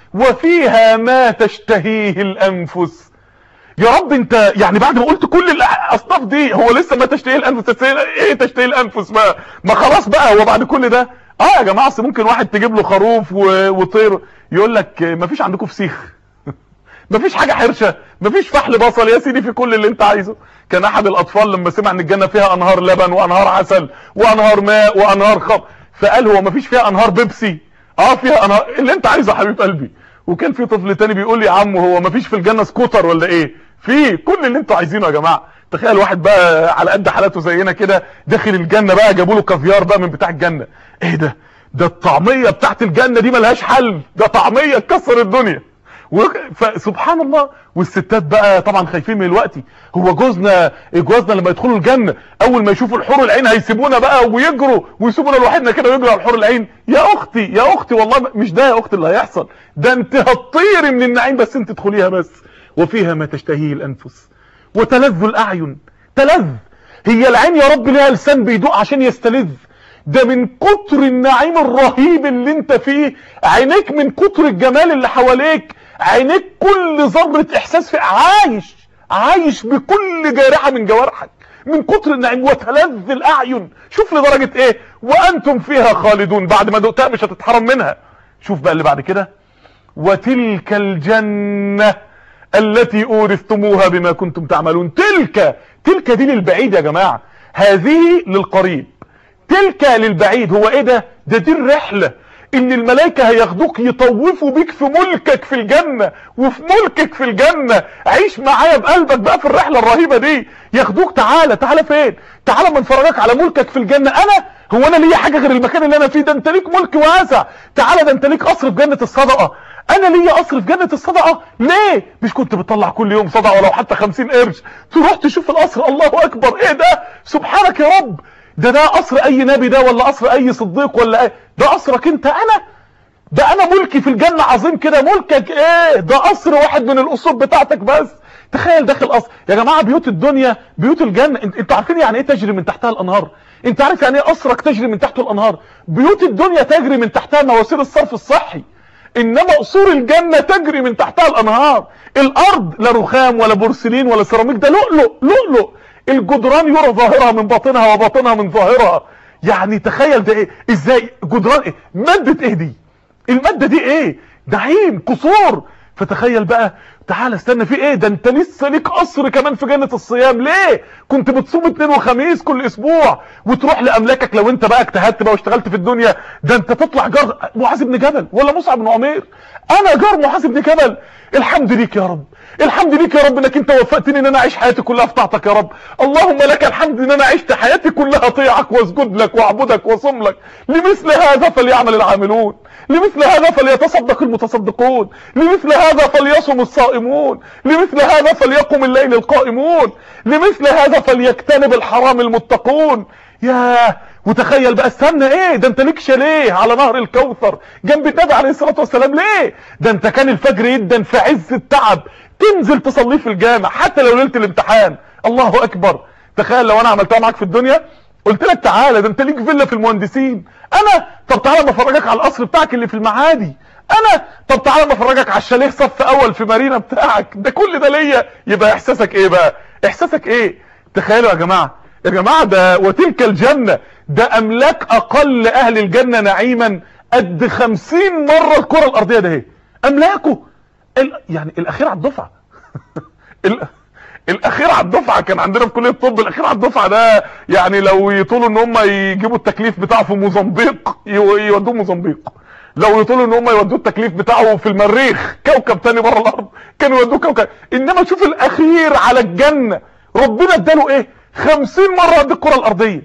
وفيها ما تشتهيه الانفس يا رب انت يعني بعد ما قلت كل الاصناف دي هو لسه ما تشتهي الانفس تشتهي ايه تشتهي الانفس ما ما خلاص بقى هو بعد كل ده اه يا جماعه اصل ممكن واحد تجيب له خروف و- وطير يقول لك ما فيش عندكم فسيخ مفيش حاجه حرشه مفيش فحل بصل يا سيدي في كل اللي انت عايزه كان احد الاطفال لما سمع ان الجنه فيها انهار لبن وانهار عسل وانهار ماء وانهار خمر فقال هو مفيش فيها انهار بيبسي اه فيها انهار اللي انت عايزه يا حبيب قلبي وكان في طفل تاني بيقول لي يا عم هو مفيش في الجنه سكوتر ولا ايه في كل اللي انتوا عايزينه يا جماعه تخيل واحد بقى على قد حالاته زينا كده داخل الجنه بقى جابوا له كافيار بقى من بتاع الجنه ايه ده ده الطعميه بتاعت الجنه دي ملهاش حل ده طعميه تكسر الدنيا و- فسبحان الله والستات بقى طبعا خايفين من الوقت هو جوزنا جوزنا لما يدخلوا الجنه اول ما يشوفوا الحور العين هيسيبونا بقى ويجروا ويسيبونا لوحدنا كده ويجروا على الحور العين يا اختي يا اختي والله مش ده يا اختي اللي هيحصل ده انت هتطيري من النعيم بس انت تدخليها بس وفيها ما تشتهيه الانفس وتلذ الاعين تلذ هي العين يا رب ليها لسان بيدوق عشان يستلذ ده من كتر النعيم الرهيب اللي انت فيه عينيك من كتر الجمال اللي حواليك عينيك كل ذرة احساس في عايش عايش بكل جارحة من جوارحك من كتر النعيم وتلذ الاعين شوف لدرجة ايه وانتم فيها خالدون بعد ما دقتها مش هتتحرم منها شوف بقى اللي بعد كده وتلك الجنة التي اورثتموها بما كنتم تعملون تلك تلك دي للبعيد يا جماعة هذه للقريب تلك للبعيد هو ايه ده ده دي الرحلة ان الملائكة هياخدوك يطوفوا بيك في ملكك في الجنة وفي ملكك في الجنة عيش معايا بقلبك بقى في الرحلة الرهيبة دي ياخدوك تعالى تعالى فين تعالى ما نفرجك على ملكك في الجنة انا هو انا ليا حاجة غير المكان اللي انا فيه ده انت ليك ملك واسع تعالى ده انت ليك قصر في جنة الصدقة انا ليا قصر في جنة الصدقة ليه مش كنت بتطلع كل يوم صدقة ولو حتى خمسين قرش تروح تشوف القصر الله اكبر ايه ده سبحانك يا رب ده ده قصر اي نبي ده ولا قصر اي صديق ولا ايه ده قصرك انت انا ده انا ملكي في الجنة عظيم كده ملكك ايه ده قصر واحد من القصور بتاعتك بس تخيل داخل قصر يا جماعة بيوت الدنيا بيوت الجنة انت انتوا عارفين يعني ايه تجري من تحتها الانهار انت عارف يعني ايه قصرك تجري من تحته الانهار بيوت الدنيا تجري من تحتها مواسير الصرف الصحي انما قصور الجنة تجري من تحتها الانهار الارض لا رخام ولا بورسلين ولا سيراميك ده لؤلؤ لؤلؤ الجدران يرى ظاهرها من باطنها وباطنها من ظاهرها يعني تخيل ده ايه ازاي جدران ايه مادة ايه دي المادة دي ايه نعيم قصور فتخيل بقى تعال استنى في ايه ده انت لسه ليك قصر كمان في جنة الصيام ليه كنت بتصوم اثنين وخميس كل اسبوع وتروح لاملاكك لو انت بقى اجتهدت بقى واشتغلت في الدنيا ده انت تطلع جار معاذ بن جبل ولا مصعب بن عمير انا جار معاذ بن جبل الحمد ليك يا رب الحمد ليك يا رب انك انت وفقتني ان انا اعيش حياتي كلها في طاعتك يا رب اللهم لك الحمد ان انا عشت حياتي كلها اطيعك واسجد لك واعبدك واصوم لك لمثل هذا فليعمل العاملون لمثل هذا فليتصدق المتصدقون لمثل هذا فليصم الصائمون لمثل هذا فليقم الليل القائمون لمثل هذا فليجتنب الحرام المتقون ياه وتخيل بقى استنى ايه ده انت ليك شاليه على نهر الكوثر جنب النبي عليه الصلاه والسلام ليه ده انت كان الفجر يدا في عز التعب تنزل تصليه في الجامع حتى لو ليله الامتحان الله اكبر تخيل لو انا عملتها معاك في الدنيا قلت لك تعالى ده انت ليك فيلا في المهندسين انا طب تعالى بفرجك على القصر بتاعك اللي في المعادي انا طب تعالى ما افرجك على الشاليه صف اول في مارينا بتاعك ده كل ده ليا يبقى احساسك ايه بقى احساسك ايه تخيلوا يا جماعه يا جماعه ده وتلك الجنه ده املاك اقل اهل الجنه نعيما قد خمسين مرة الكرة الارضية ده اهي املاكه ال... يعني الاخير على الدفعة ال... الاخير على الدفعة كان عندنا في كلية الطب الاخير على الدفعة ده يعني لو يطولوا ان هم يجيبوا التكليف بتاعه في موزمبيق ي... يودوه موزمبيق لو يطولوا ان هم يودوه التكليف بتاعه في المريخ كوكب تاني بره الارض كانوا يودوه كوكب انما شوف الاخير على الجنة ربنا اداله ايه خمسين مرة قد الكرة الارضية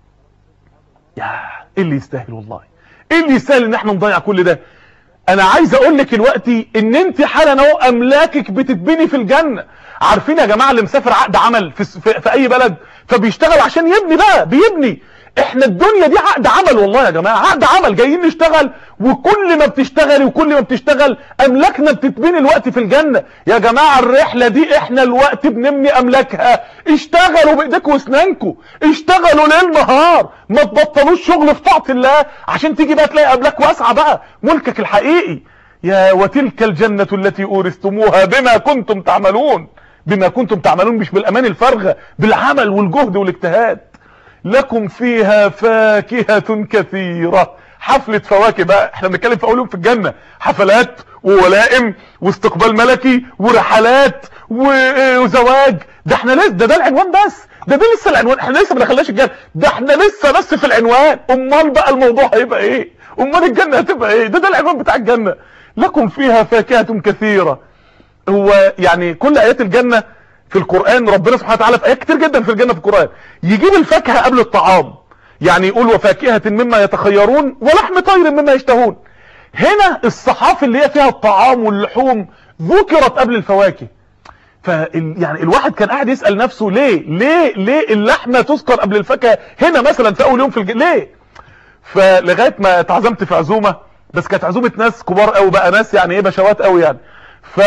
يا ايه اللي يستاهل والله ايه اللي يستاهل ان احنا نضيع كل ده انا عايز اقول لك دلوقتي ان انت حالا اهو املاكك بتتبني في الجنه عارفين يا جماعه اللي مسافر عقد عمل في, في, في اي بلد فبيشتغل عشان يبني بقى بيبني احنا الدنيا دي عقد عمل والله يا جماعه عقد عمل جايين نشتغل وكل ما بتشتغلي وكل ما بتشتغل املاكنا بتتبني الوقت في الجنه يا جماعه الرحله دي احنا الوقت بنبني املاكها اشتغلوا بايديكم واسنانكم اشتغلوا ليل نهار ما تبطلوش شغل في طاعه الله عشان تيجي بقى تلاقي املاك واسعه بقى ملكك الحقيقي يا وتلك الجنه التي اورثتموها بما كنتم تعملون بما كنتم تعملون مش بالامان الفارغه بالعمل والجهد والاجتهاد لكم فيها فاكهة كثيرة حفلة فواكه بقى احنا بنتكلم في اول يوم في الجنة حفلات وولائم واستقبال ملكي ورحلات وزواج ده احنا لسه ده ده العنوان بس ده ده لسه العنوان احنا لسه ما دخلناش الجنة ده احنا لسه بس في العنوان امال بقى الموضوع هيبقى ايه امال الجنة هتبقى ايه ده ده العنوان بتاع الجنة لكم فيها فاكهة كثيرة هو يعني كل ايات الجنة في القرآن ربنا سبحانه وتعالى في آيات كتير جدا في الجنة في القرآن يجيب الفاكهة قبل الطعام يعني يقول وفاكهة مما يتخيرون ولحم طير مما يشتهون هنا الصحاف اللي هي فيها الطعام واللحوم ذكرت قبل الفواكه ف يعني الواحد كان قاعد يسأل نفسه ليه ليه ليه اللحمة تذكر قبل الفاكهة هنا مثلا في اول يوم في الج... ليه فلغاية ما اتعزمت في عزومة بس كانت عزومة ناس كبار قوي بقى ناس يعني ايه بشوات قوي يعني ف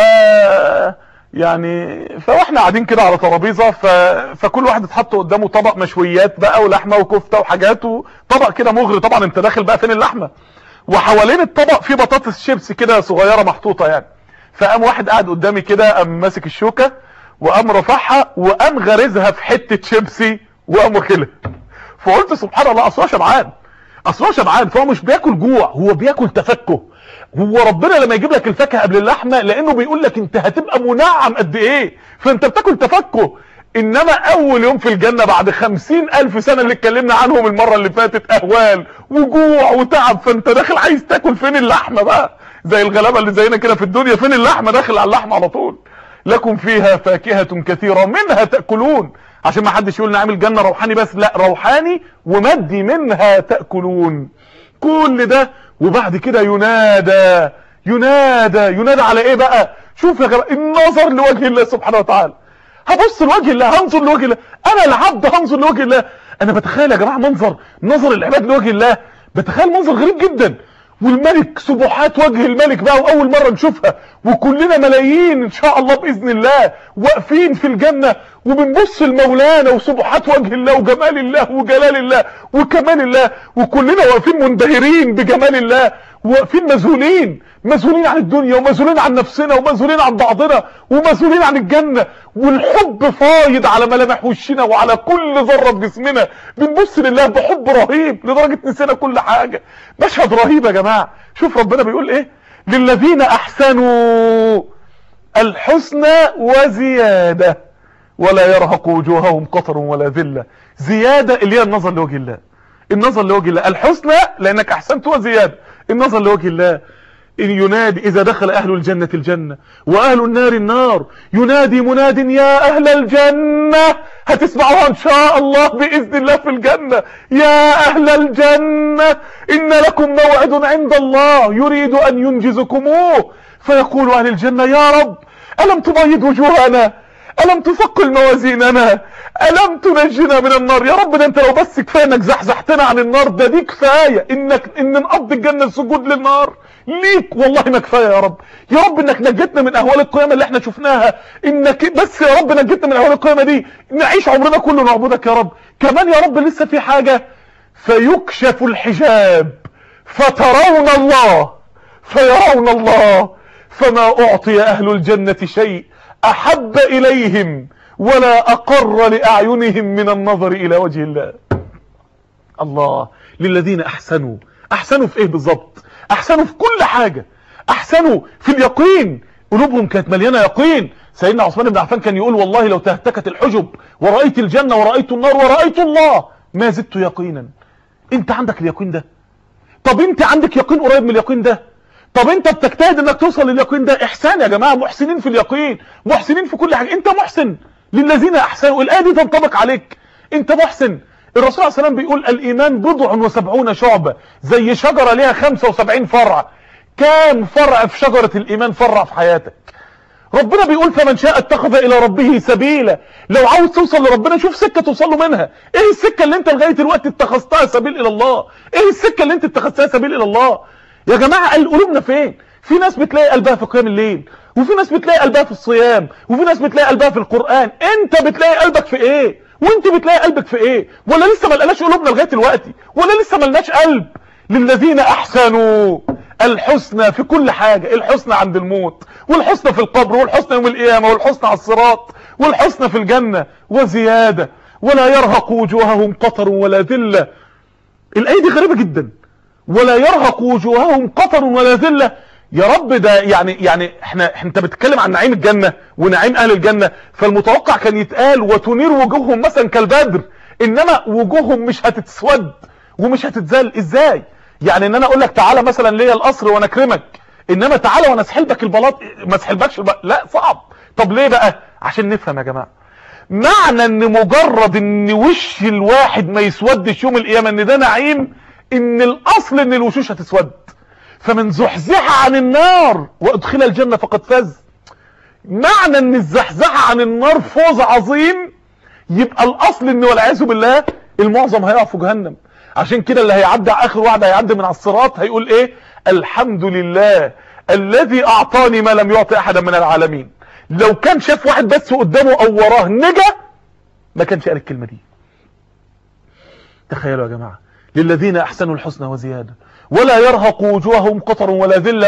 يعني فاحنا قاعدين كده على ترابيزه ف... فكل واحد اتحط قدامه طبق مشويات بقى ولحمه وكفته وحاجات وطبق كده مغري طبعا انت داخل بقى فين اللحمه وحوالين الطبق في بطاطس شيبسي كده صغيره محطوطه يعني فقام واحد قاعد قدامي كده قام ماسك الشوكه وقام رفعها وقام غارزها في حته شيبسي وقام واكلها فقلت سبحان الله اصل هو شبعان اصل هو شبعان فهو مش بياكل جوع هو بياكل تفكه هو ربنا لما يجيب لك الفاكهه قبل اللحمه لانه بيقول لك انت هتبقى منعم قد ايه فانت بتاكل تفكه انما اول يوم في الجنة بعد خمسين الف سنة اللي اتكلمنا عنهم المرة اللي فاتت اهوال وجوع وتعب فانت داخل عايز تاكل فين اللحمة بقى زي الغلابة اللي زينا كده في الدنيا فين اللحمة داخل على اللحمة على طول لكم فيها فاكهة كثيرة منها تأكلون عشان ما حدش يقول نعمل جنة روحاني بس لا روحاني ومادي منها تأكلون كل ده وبعد كده ينادى ينادى ينادى على ايه بقى شوف يا جماعه النظر لوجه الله سبحانه وتعالى هبص لوجه الله هنظر لوجه الله انا العبد هنظر لوجه الله انا بتخيل يا جماعه منظر نظر العباد لوجه الله بتخيل منظر غريب جدا والملك سبحات وجه الملك بقى واول مره نشوفها وكلنا ملايين ان شاء الله باذن الله واقفين في الجنه وبنبص لمولانا وسبحات وجه الله وجمال الله وجلال الله وكمال الله وكلنا واقفين منبهرين بجمال الله واقفين مذهولين مذهولين عن الدنيا ومذهولين عن نفسنا ومذهولين عن بعضنا ومذهولين عن الجنة والحب فايض على ملامح وشنا وعلى كل ذرة في جسمنا بنبص لله بحب رهيب لدرجة نسينا كل حاجة مشهد رهيب يا جماعة شوف ربنا بيقول ايه للذين احسنوا الحسنى وزيادة ولا يرهق وجوههم قطر ولا ذلة زيادة اللي هي النظر لوجه الله النظر لوجه الله الحسنى لانك احسنت وزيادة النظر لوجه الله إن ينادي إذا دخل أهل الجنة الجنة وأهل النار النار ينادي مناد يا أهل الجنة هتسمعوها إن شاء الله بإذن الله في الجنة يا أهل الجنة إن لكم موعد عند الله يريد أن ينجزكموه فيقول أهل الجنة يا رب ألم تبيض وجوهنا ألم تثقل موازيننا ألم تنجنا من النار يا رب ده انت لو بس كفاية انك زحزحتنا عن النار ده دي كفاية انك ان نقضي الجنة السجود للنار ليك والله ما كفاية يا رب يا رب انك نجتنا من اهوال القيامة اللي احنا شفناها انك بس يا رب نجتنا من اهوال القيامة دي نعيش عمرنا كله نعبدك يا رب كمان يا رب لسه في حاجة فيكشف الحجاب فترون الله فيرون الله فما أعطي أهل الجنة شيء أحب إليهم ولا أقر لأعينهم من النظر إلى وجه الله الله للذين أحسنوا أحسنوا في إيه بالظبط أحسنوا في كل حاجة أحسنوا في اليقين قلوبهم كانت مليانة يقين سيدنا عثمان بن عفان كان يقول والله لو تهتكت الحجب ورأيت الجنة ورأيت النار ورأيت الله ما زدت يقينا انت عندك اليقين ده طب انت عندك يقين قريب من اليقين ده طب انت بتجتهد انك توصل لليقين ده احسان يا جماعة محسنين في اليقين محسنين في كل حاجة انت محسن للذين احسنوا الآية دي تنطبق عليك انت محسن الرسول عليه السلام بيقول الايمان بضع وسبعون شعبة زي شجرة ليها 75 فرع كام فرع في شجرة الايمان فرع في حياتك ربنا بيقول فمن شاء اتخذ الى ربه سبيلا لو عاوز توصل لربنا شوف سكة توصل له منها ايه السكة اللي انت لغاية الوقت اتخذتها سبيل الى الله ايه السكة اللي انت اتخذتها سبيل الى الله يا جماعة قلوبنا فين في ناس بتلاقي قلبها في قيام الليل وفي ناس بتلاقي قلبها في الصيام وفي ناس بتلاقي قلبها في القرآن انت بتلاقي قلبك في ايه وانت بتلاقي قلبك في ايه ولا لسه ما لقناش قلوبنا لغايه دلوقتي ولا لسه ما لناش قلب للذين احسنوا الحسنى في كل حاجة الحسنى عند الموت والحسنى في القبر والحسنى يوم القيامة والحسنى على الصراط والحسنى في الجنة وزيادة ولا يرهق وجوههم قطر ولا ذلة الآية دي غريبة جدا ولا يرهق وجوههم قطر ولا ذلة يا رب ده يعني يعني احنا انت بتتكلم عن نعيم الجنة ونعيم اهل الجنة فالمتوقع كان يتقال وتنير وجوههم مثلا كالبدر انما وجوههم مش هتتسود ومش هتتزل ازاي يعني ان انا اقول لك تعالى مثلا ليا القصر وانا اكرمك انما تعالى وانا اسحلبك البلاط ما اسحلبكش البلاط. لا صعب طب ليه بقى عشان نفهم يا جماعه معنى ان مجرد ان وش الواحد ما يسودش يوم القيامه ان ده نعيم ان الاصل ان الوشوش هتسود فمن زحزح عن النار وادخل الجنه فقد فاز معنى ان الزحزحه عن النار فوز عظيم يبقى الاصل ان والعياذ بالله المعظم هيقع في جهنم عشان كده اللي هيعدي على اخر واحد هيعدي من على الصراط هيقول ايه الحمد لله الذي اعطاني ما لم يعطي احدا من العالمين لو كان شاف واحد بس قدامه او وراه نجا ما كانش قال الكلمه دي تخيلوا يا جماعه للذين احسنوا الحسنى وزياده ولا يرهق وجوههم قطر ولا ذله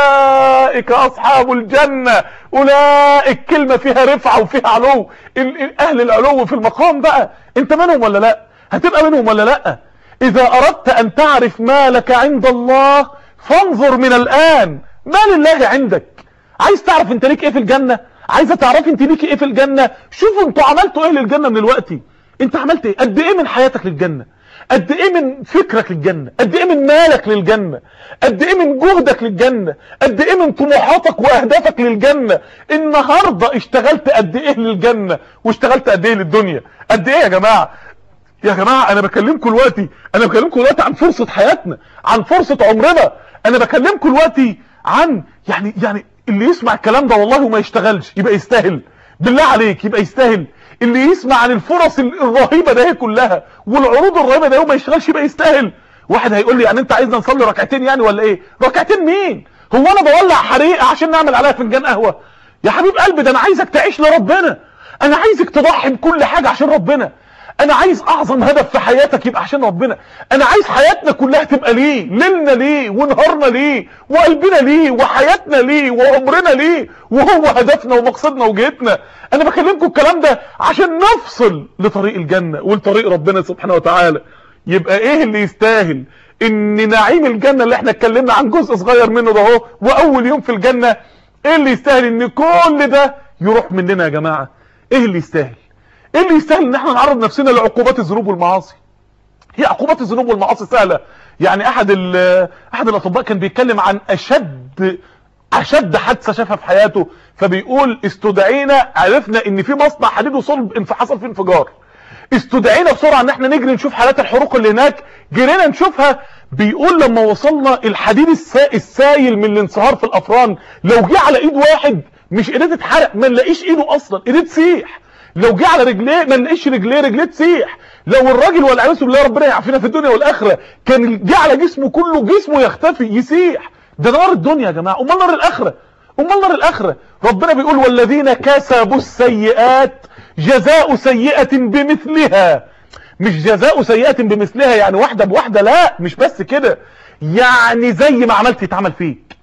اولئك اصحاب الجنه اولئك كلمه فيها رفعه وفيها علو اهل العلو في المقام بقى انت منهم ولا لا هتبقى منهم ولا لا اذا اردت ان تعرف ما لك عند الله فانظر من الان ما لله عندك عايز تعرف انت ليك ايه في الجنة عايزه تعرفي انت ليك ايه في الجنة شوفوا انتوا عملتوا ايه للجنة من الوقت انت عملت ايه قد ايه من حياتك للجنة قد ايه من فكرك للجنة قد ايه من مالك للجنة قد ايه من جهدك للجنة قد ايه من طموحاتك واهدافك للجنة النهاردة اشتغلت قد ايه للجنة واشتغلت قد ايه للدنيا قد ايه يا جماعة يا جماعة انا بكلمكم دلوقتي انا بكلمكم دلوقتي عن فرصة حياتنا عن فرصة عمرنا انا بكلمكم دلوقتي عن يعني يعني اللي يسمع الكلام ده والله وما يشتغلش يبقى يستاهل بالله عليك يبقى يستاهل اللي يسمع عن الفرص الرهيبة ده كلها والعروض الرهيبة ده وما يشتغلش يبقى يستاهل واحد هيقول لي يعني انت عايزنا نصلي ركعتين يعني ولا ايه ركعتين مين هو انا بولع حريقه عشان نعمل عليها فنجان قهوه يا حبيب قلبي ده انا عايزك تعيش لربنا انا عايزك تضحي بكل حاجه عشان ربنا انا عايز اعظم هدف في حياتك يبقى عشان ربنا انا عايز حياتنا كلها تبقى ليه ليلنا ليه ونهارنا ليه وقلبنا ليه وحياتنا ليه وعمرنا ليه وهو هدفنا ومقصدنا وجهتنا انا بكلمكم الكلام ده عشان نفصل لطريق الجنة ولطريق ربنا سبحانه وتعالى يبقى ايه اللي يستاهل ان نعيم الجنة اللي احنا اتكلمنا عن جزء صغير منه ده اهو واول يوم في الجنة ايه اللي يستاهل ان كل ده يروح مننا يا جماعة ايه اللي يستاهل ايه اللي يستاهل ان احنا نعرض نفسنا لعقوبات الذنوب والمعاصي هي عقوبات الذنوب والمعاصي سهلة يعني احد احد الاطباء كان بيتكلم عن اشد اشد حادثه شافها في حياته فبيقول استدعينا عرفنا ان في مصنع حديد وصلب حصل فيه انفجار استدعينا بسرعه ان احنا نجري نشوف حالات الحروق اللي هناك جرينا نشوفها بيقول لما وصلنا الحديد السا... السايل من الانصهار في الافران لو جه على ايد واحد مش ايديه تتحرق ما نلاقيش ايده اصلا ايديه تسيح لو جه على رجليه ما نلاقيش رجليه رجليه تسيح لو الراجل والعياذ بالله ربنا يعافينا في الدنيا والاخره كان جه على جسمه كله جسمه يختفي يسيح ده نار الدنيا يا جماعه امال نار الاخره امال نار الاخره ربنا بيقول والذين كسبوا السيئات جزاء سيئه بمثلها مش جزاء سيئه بمثلها يعني واحده بواحده لا مش بس كده يعني زي ما عملت يتعمل فيك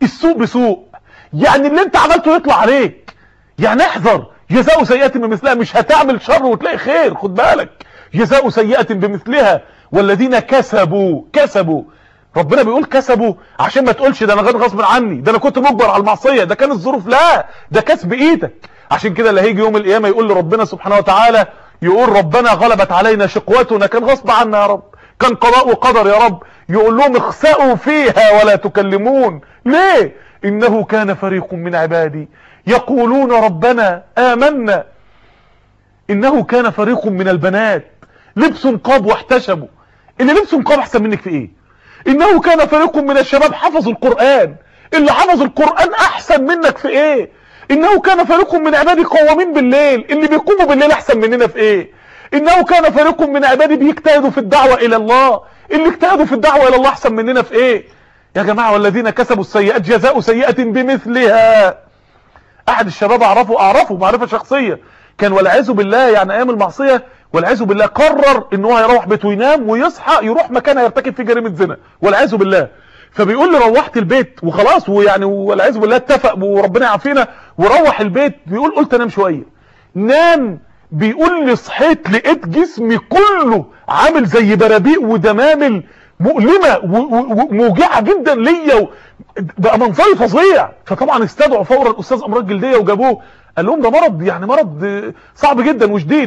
السوء بسوء يعني اللي انت عملته يطلع عليك يعني احذر جزاء سيئة بمثلها مش هتعمل شر وتلاقي خير خد بالك جزاء سيئة بمثلها والذين كسبوا كسبوا ربنا بيقول كسبوا عشان ما تقولش ده انا غير غصب عني ده انا كنت مجبر على المعصيه ده كان الظروف لا ده كسب ايدك عشان كده اللي هيجي يوم القيامه يقول لربنا سبحانه وتعالى يقول ربنا غلبت علينا شقوتنا كان غصب عنا يا رب كان قضاء وقدر يا رب يقول لهم اخسأوا فيها ولا تكلمون ليه انه كان فريق من عبادي يقولون ربنا آمنا انه كان فريق من البنات لبسوا نقاب واحتشموا اللي لبسوا نقاب احسن منك في ايه انه كان فريق من الشباب حفظوا القرآن اللي حفظ القرآن احسن منك في ايه انه كان فريق من عبادي قوامين بالليل اللي بيقوموا بالليل احسن مننا في ايه انه كان فريق من عبادي بيجتهدوا في الدعوة الى الله اللي اجتهدوا في الدعوة الى الله احسن مننا في ايه يا جماعة والذين كسبوا السيئات جزاء سيئة بمثلها احد الشباب اعرفه اعرفه معرفة شخصية كان والعياذ بالله يعني ايام المعصية والعياذ بالله قرر ان هو هيروح بيته وينام ويصحى يروح مكان هيرتكب فيه جريمة زنا والعياذ بالله فبيقول لي روحت البيت وخلاص ويعني والعياذ بالله اتفق وربنا يعافينا وروح البيت بيقول قلت انام شويه نام بيقول لي صحيت لقيت جسمي كله عامل زي برابيق ودمامل مؤلمه وموجعه جدا ليا بقى منظري فظيع فطبعا استدعوا فورا الاستاذ امراض جلديه وجابوه قال لهم ده مرض يعني مرض صعب جدا وشديد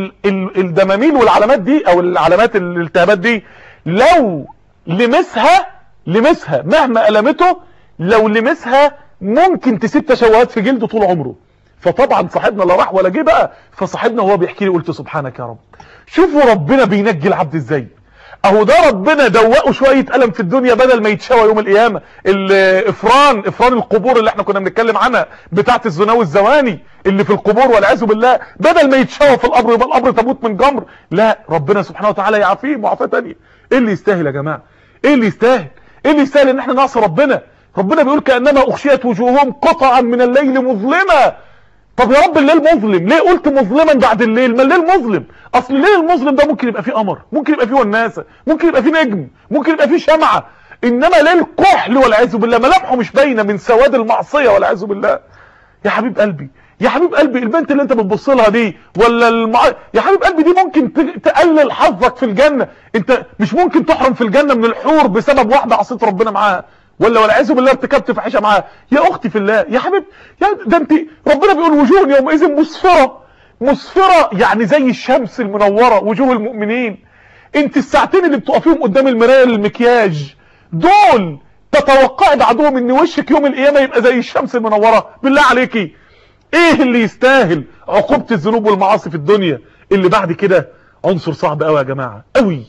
والدماميل والعلامات دي او العلامات الالتهابات دي لو لمسها لمسها مهما ألمته لو لمسها ممكن تسيب تشوهات في جلده طول عمره فطبعا صاحبنا لا راح ولا جه بقى فصاحبنا وهو بيحكي لي قلت سبحانك يا رب شوفوا ربنا بينجي العبد ازاي اهو ده ربنا دوقه شويه الم في الدنيا بدل ما يتشوى يوم القيامه الافران افران القبور اللي احنا كنا بنتكلم عنها بتاعه الزنا والزواني اللي في القبور والعياذ بالله بدل ما يتشوى في القبر يبقى القبر تموت من جمر لا ربنا سبحانه وتعالى يعافيه معافاه ثانيه ايه اللي يستاهل يا جماعه ايه اللي يستاهل ايه اللي يستاهل ان احنا نعصي ربنا ربنا بيقول كانما اغشيت وجوههم قطعا من الليل مظلمه طب يا رب الليل مظلم ليه قلت مظلما بعد الليل ما الليل مظلم اصل الليل المظلم ده ممكن يبقى فيه قمر ممكن يبقى فيه وناسه ممكن يبقى فيه نجم ممكن يبقى فيه شمعه انما ليل كحل والعياذ بالله ملامحه مش باينه من سواد المعصيه والعياذ بالله يا حبيب قلبي يا حبيب قلبي البنت اللي انت بتبص لها دي ولا المع... يا حبيب قلبي دي ممكن تقلل حظك في الجنه انت مش ممكن تحرم في الجنه من الحور بسبب واحده عصيت ربنا معاها ولا والعياذ بالله ارتكبت فاحشه معاها يا اختي في الله يا حبيب يا ده انت ربنا بيقول وجوه يومئذ مسفره مسفره يعني زي الشمس المنوره وجوه المؤمنين انت الساعتين اللي بتقفيهم قدام المرايه للمكياج دول تتوقعي بعدهم ان وشك يوم القيامه يبقى زي الشمس المنوره بالله عليكي ايه اللي يستاهل عقوبة الذنوب والمعاصي في الدنيا اللي بعد كده عنصر صعب قوي يا جماعة قوي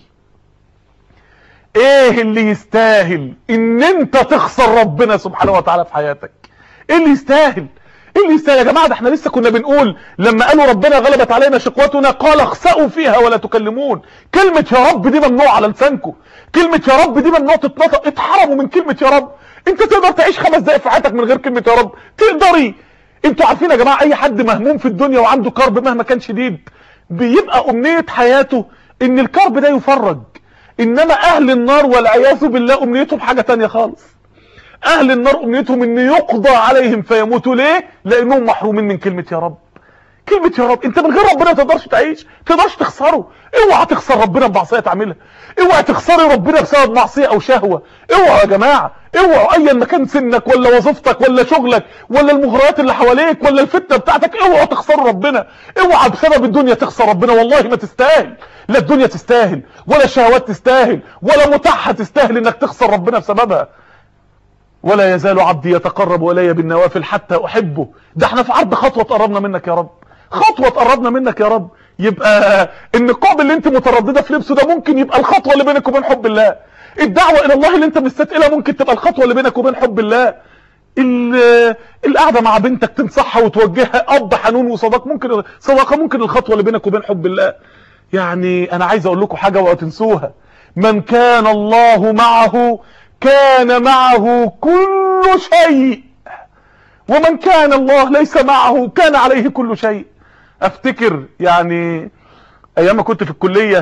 ايه اللي يستاهل ان انت تخسر ربنا سبحانه وتعالى في حياتك ايه اللي يستاهل ايه اللي يستاهل يا جماعة ده احنا لسه كنا بنقول لما قالوا ربنا غلبت علينا شقوتنا قال اخسأوا فيها ولا تكلمون كلمة يا رب دي ممنوع على لسانكم كلمة يا رب دي ممنوع تتنطق اتحرموا من كلمة يا رب انت تقدر تعيش خمس دقايق في حياتك من غير كلمة يا رب تقدري انتوا عارفين يا جماعه اي حد مهموم في الدنيا وعنده كرب مهما كان شديد بيبقى امنيه حياته ان الكرب ده يفرج انما اهل النار والعياذ بالله امنيتهم حاجه تانية خالص اهل النار امنيتهم ان يقضى عليهم فيموتوا ليه لانهم محرومين من كلمه يا رب كلمة يا رب انت من غير ربنا ما تقدرش تعيش تقدرش تخسره اوعى تخسر ربنا بمعصيه تعملها اوعى تخسري ربنا بسبب معصيه او شهوه اوعى يا جماعه اوعى ايا ما كان سنك ولا وظيفتك ولا شغلك ولا المغريات اللي حواليك ولا الفتنه بتاعتك اوعى تخسر ربنا اوعى بسبب الدنيا تخسر ربنا والله ما تستاهل لا الدنيا تستاهل ولا الشهوات تستاهل ولا متاحه تستاهل انك تخسر ربنا بسببها ولا يزال عبدي يتقرب الي بالنوافل حتى احبه ده احنا في عرض خطوه تقربنا منك يا رب خطوه تقربنا منك يا رب يبقى النقاب اللي انت متردده في لبسه ده ممكن يبقى الخطوه اللي بينك وبين حب الله الدعوه الى الله اللي انت مستثقلها ممكن تبقى الخطوه اللي بينك وبين حب الله القعده مع بنتك تنصحها وتوجهها اب حنون وصداق ممكن صداقه ممكن الخطوه اللي بينك وبين حب الله يعني انا عايز اقول لكم حاجه وهتنسوها من كان الله معه كان معه كل شيء ومن كان الله ليس معه كان عليه كل شيء افتكر يعني ايام ما كنت في الكليه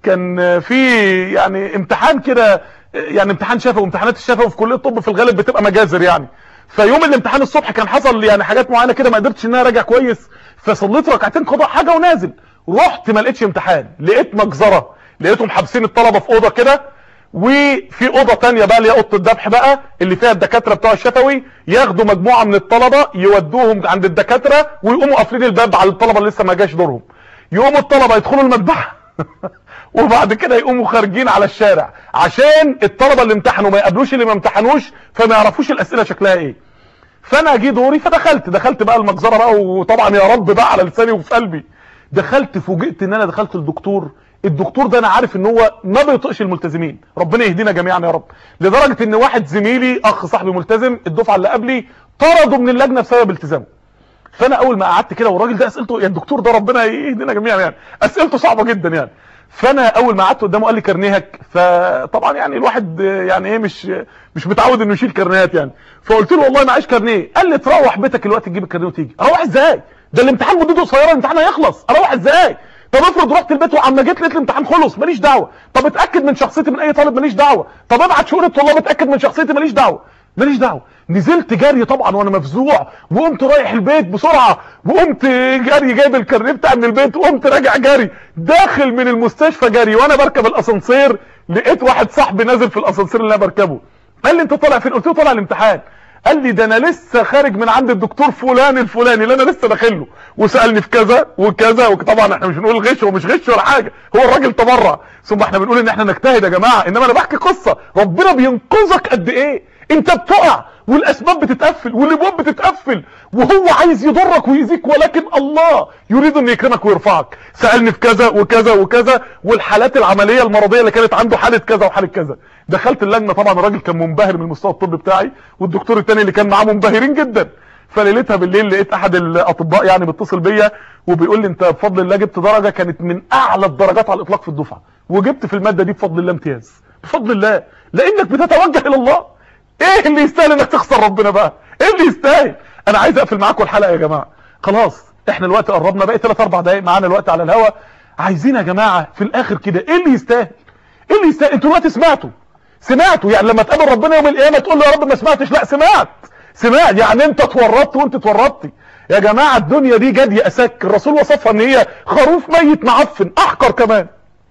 كان في يعني امتحان كده يعني امتحان شفوي وامتحانات الشفوي في كليه الطب في الغالب بتبقى مجازر يعني فيوم الامتحان الصبح كان حصل يعني حاجات معينه كده ما قدرتش ان انا اراجع كويس فصليت ركعتين قضاء حاجه ونازل رحت ما لقيتش امتحان لقيت مجزره لقيتهم حابسين الطلبه في اوضه كده وفي اوضه تانية بقى اللي هي اوضه الذبح بقى اللي فيها الدكاتره بتوع الشفوي ياخدوا مجموعه من الطلبه يودوهم عند الدكاتره ويقوموا قافلين الباب على الطلبه اللي لسه ما جاش دورهم يقوموا الطلبه يدخلوا المذبحه وبعد كده يقوموا خارجين على الشارع عشان الطلبه اللي امتحنوا ما يقابلوش اللي ما امتحنوش فما يعرفوش الاسئله شكلها ايه فانا جه دوري فدخلت دخلت بقى المجزره بقى وطبعا يا رب بقى على لساني وفي قلبي دخلت فوجئت ان انا دخلت الدكتور الدكتور ده انا عارف ان هو ما بيطقش الملتزمين ربنا يهدينا جميعا يا رب لدرجه ان واحد زميلي اخ صاحبي ملتزم الدفعه اللي قبلي طرده من اللجنه بسبب التزامه فانا اول ما قعدت كده والراجل ده اسئلته يعني الدكتور ده ربنا يهدينا جميعا يعني اسئلته صعبه جدا يعني فانا اول ما قعدت قدامه قال لي كارنيهك فطبعا يعني الواحد يعني ايه مش مش متعود انه يشيل كارنيهات يعني فقلت له والله معيش كارنيه قال لي تروح بيتك الوقت تجيب الكارنيه وتيجي اروح ازاي ده الامتحان مدته قصيره الامتحان هيخلص اروح ازاي طب افرض رحت البيت وعما جيت لقيت الامتحان خلص ماليش دعوه طب اتاكد من شخصيتي من اي طالب ماليش دعوه طب ابعت شؤون الطلاب اتاكد من شخصيتي ماليش دعوه ماليش دعوه نزلت جري طبعا وانا مفزوع وقمت رايح البيت بسرعه وقمت جري جايب الكارنيه بتاع من البيت وقمت راجع جري داخل من المستشفى جري وانا بركب الاسانسير لقيت واحد صاحبي نازل في الاسانسير اللي انا بركبه قال لي انت طالع فين قلت له طالع الامتحان قال لي ده انا لسه خارج من عند الدكتور فلان الفلاني اللي انا لسه داخل له وسالني في كذا وكذا وطبعا احنا مش بنقول غش ومش غش ولا حاجه هو الراجل تبرع ثم احنا بنقول ان احنا نجتهد يا جماعه انما انا بحكي قصه ربنا بينقذك قد ايه انت بتقع والاسباب بتتقفل والابواب بتتقفل وهو عايز يضرك ويأذيك ولكن الله يريد ان يكرمك ويرفعك سالني في كذا وكذا وكذا والحالات العمليه المرضيه اللي كانت عنده حاله كذا وحاله كذا دخلت اللجنه طبعا الراجل كان منبهر من المستوى الطبي بتاعي والدكتور التاني اللي كان معاه منبهرين جدا فليلتها بالليل لقيت احد الاطباء يعني بيتصل بيا وبيقول لي انت بفضل الله جبت درجه كانت من اعلى الدرجات على الاطلاق في الدفعه وجبت في الماده دي بفضل الله امتياز بفضل الله لانك بتتوجه الى الله ايه اللي يستاهل انك تخسر ربنا بقى ايه اللي يستاهل انا عايز اقفل معاكم الحلقه يا جماعه خلاص احنا الوقت قربنا بقى 3 4 دقايق معانا الوقت على الهوا عايزين يا جماعه في الاخر كده ايه اللي يستاهل ايه اللي يستاهل انتوا دلوقتي سمعتوا سمعتوا يعني لما تقابل ربنا يوم القيامه تقول له يا رب ما سمعتش لا سمعت سمعت يعني انت اتورطت وانت اتورطتي يا جماعه الدنيا دي جدي اسك الرسول وصفها ان هي خروف ميت معفن احقر كمان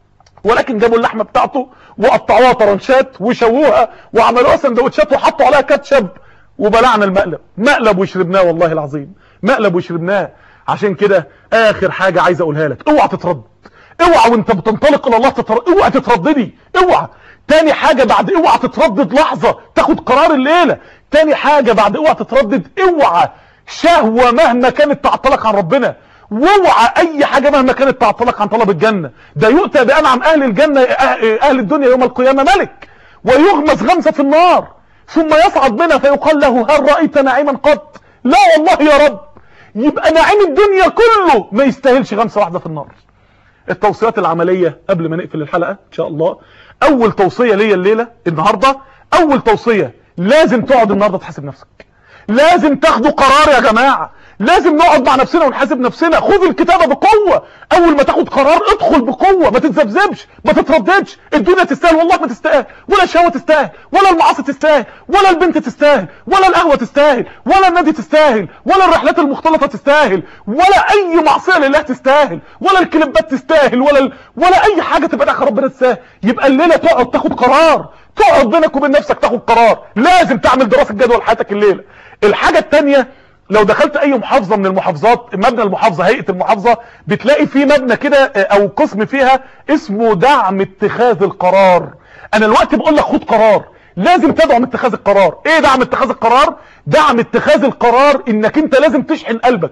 ولكن جابوا اللحمه بتاعته وقطعوها طرنشات وشووها وعملوها سندوتشات وحطوا عليها كاتشب وبلعنا المقلب مقلب وشربناه والله العظيم مقلب وشربناه عشان كده اخر حاجه عايز اقولها لك اوعى تترد اوعى وانت بتنطلق الى الله تترد اوعى تترددي اوعى تاني حاجة بعد اوعى تتردد لحظة تاخد قرار الليلة تاني حاجة بعد اوعى تتردد اوعى شهوة مهما كانت تعطلك عن ربنا واوعى اي حاجة مهما كانت تعطلك عن طلب الجنة ده يؤتى بانعم اهل الجنة اهل الدنيا يوم القيامة ملك ويغمس غمسة في النار ثم يصعد منها فيقال له هل رأيت نعيما قط لا والله يا رب يبقى نعيم الدنيا كله ما يستاهلش غمسة واحدة في النار التوصيات العملية قبل ما نقفل الحلقة ان شاء الله اول توصية ليا الليلة النهاردة اول توصية لازم تقعد النهاردة تحاسب نفسك لازم تاخدوا قرار يا جماعة لازم نقعد مع نفسنا ونحاسب نفسنا خذ الكتابة بقوة اول ما تاخد قرار ادخل بقوة ما تتذبذبش ما تترددش الدنيا تستاهل والله ما تستاهل ولا الشهوة تستاهل ولا المعاصي تستاهل ولا البنت تستاهل ولا القهوة تستاهل ولا النادي تستاهل ولا الرحلات المختلطة تستاهل ولا اي معصية لله تستاهل ولا الكليبات تستاهل ولا ال... ولا اي حاجة تبقى داخل ربنا تستاهل يبقى الليلة تقعد تاخد قرار تقعد بينك وبين نفسك تاخد قرار لازم تعمل دراسة جدوى لحياتك الليلة الحاجة التانية لو دخلت اي محافظة من المحافظات مبنى المحافظة هيئة المحافظة بتلاقي في مبنى كده او قسم فيها اسمه دعم اتخاذ القرار انا الوقت بقول لك خد قرار لازم تدعم اتخاذ القرار ايه دعم اتخاذ القرار دعم اتخاذ القرار انك انت لازم تشحن قلبك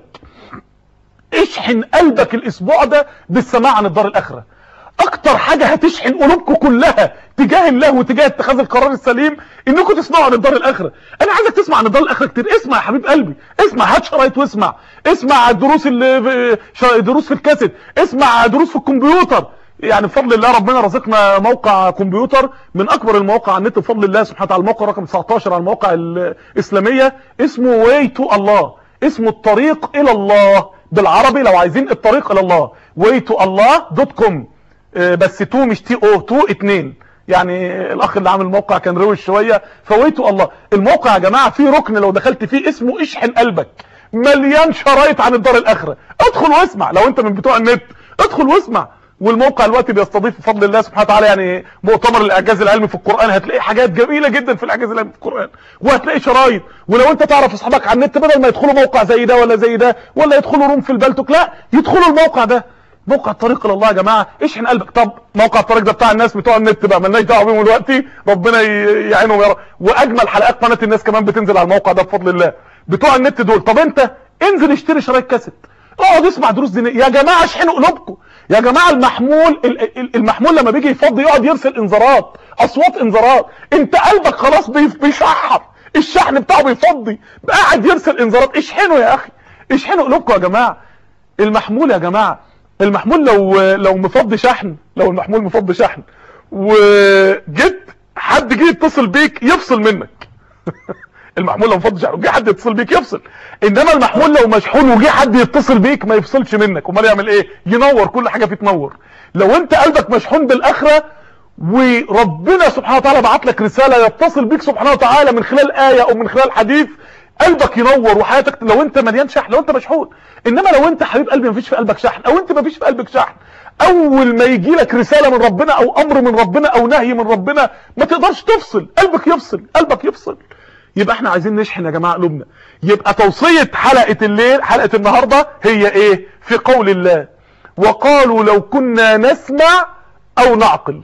اشحن قلبك الاسبوع ده بالسماع عن الدار الاخره اكتر حاجة هتشحن قلوبكم كلها تجاه الله وتجاه اتخاذ القرار السليم انكم تسمعوا عن الدار الاخره انا عايزك تسمع عن الدار الاخره كتير اسمع يا حبيب قلبي اسمع هات شرايط واسمع اسمع دروس اللي دروس في الكاسيت اسمع دروس في الكمبيوتر يعني بفضل الله ربنا رزقنا موقع كمبيوتر من اكبر المواقع على النت بفضل الله سبحانه وتعالى الموقع رقم 19 على المواقع الاسلاميه اسمه واي تو الله اسمه الطريق الى الله بالعربي لو عايزين الطريق الى الله way to الله دوت كوم آه، بس تو مش تي او تو اتنين يعني الاخ اللي عامل الموقع كان روش شويه فويته الله الموقع يا جماعه فيه ركن لو دخلت فيه اسمه اشحن قلبك مليان شرايط عن الدار الاخره ادخل واسمع لو انت من بتوع النت ادخل واسمع والموقع دلوقتي بيستضيف بفضل الله سبحانه وتعالى يعني مؤتمر الاعجاز العلمي في القران هتلاقي حاجات جميله جدا في الاعجاز العلمي في القران وهتلاقي شرايط ولو انت تعرف اصحابك على النت بدل ما يدخلوا موقع زي ده ولا زي ده ولا يدخلوا روم في البلتوك لا يدخلوا الموقع ده موقع الطريق الى الله يا جماعه اشحن قلبك طب موقع الطريق ده بتاع الناس بتوع النت بقى مالناش دعوه بيهم دلوقتي ربنا ي- يعينهم يا رب واجمل حلقات قناه الناس كمان بتنزل على الموقع ده بفضل الله بتوع النت دول طب انت انزل اشتري شرايط كاسيت اقعد اسمع دروس دينيه يا جماعه اشحنوا قلوبكم يا جماعه المحمول ال- ال- المحمول لما بيجي يفضي يقعد يرسل انذارات اصوات انذارات انت قلبك خلاص بي- بيشحر الشحن بتاعه بيفضي قاعد يرسل انذارات اشحنوا يا اخي اشحنوا قلوبكم يا جماعه المحمول يا جماعه المحمول لو لو مفضي شحن لو المحمول مفضي شحن وجيت حد جه يتصل بيك يفصل منك المحمول لو مفضي شحن وجه حد يتصل بيك يفصل انما المحمول لو مشحون وجه حد يتصل بيك ما يفصلش منك امال يعمل ايه ينور كل حاجه فيه تنور لو انت قلبك مشحون بالاخره وربنا سبحانه وتعالى بعت لك رساله يتصل بيك سبحانه وتعالى من خلال ايه او من خلال حديث قلبك ينور وحياتك لو انت مليان شحن لو انت مشحون انما لو انت حبيب قلبي مفيش في قلبك شحن او انت مفيش في قلبك شحن اول ما يجي لك رساله من ربنا او امر من ربنا او نهي من ربنا ما تقدرش تفصل قلبك يفصل قلبك يفصل يبقى احنا عايزين نشحن يا جماعه قلوبنا يبقى توصيه حلقه الليل حلقه النهارده هي ايه في قول الله وقالوا لو كنا نسمع او نعقل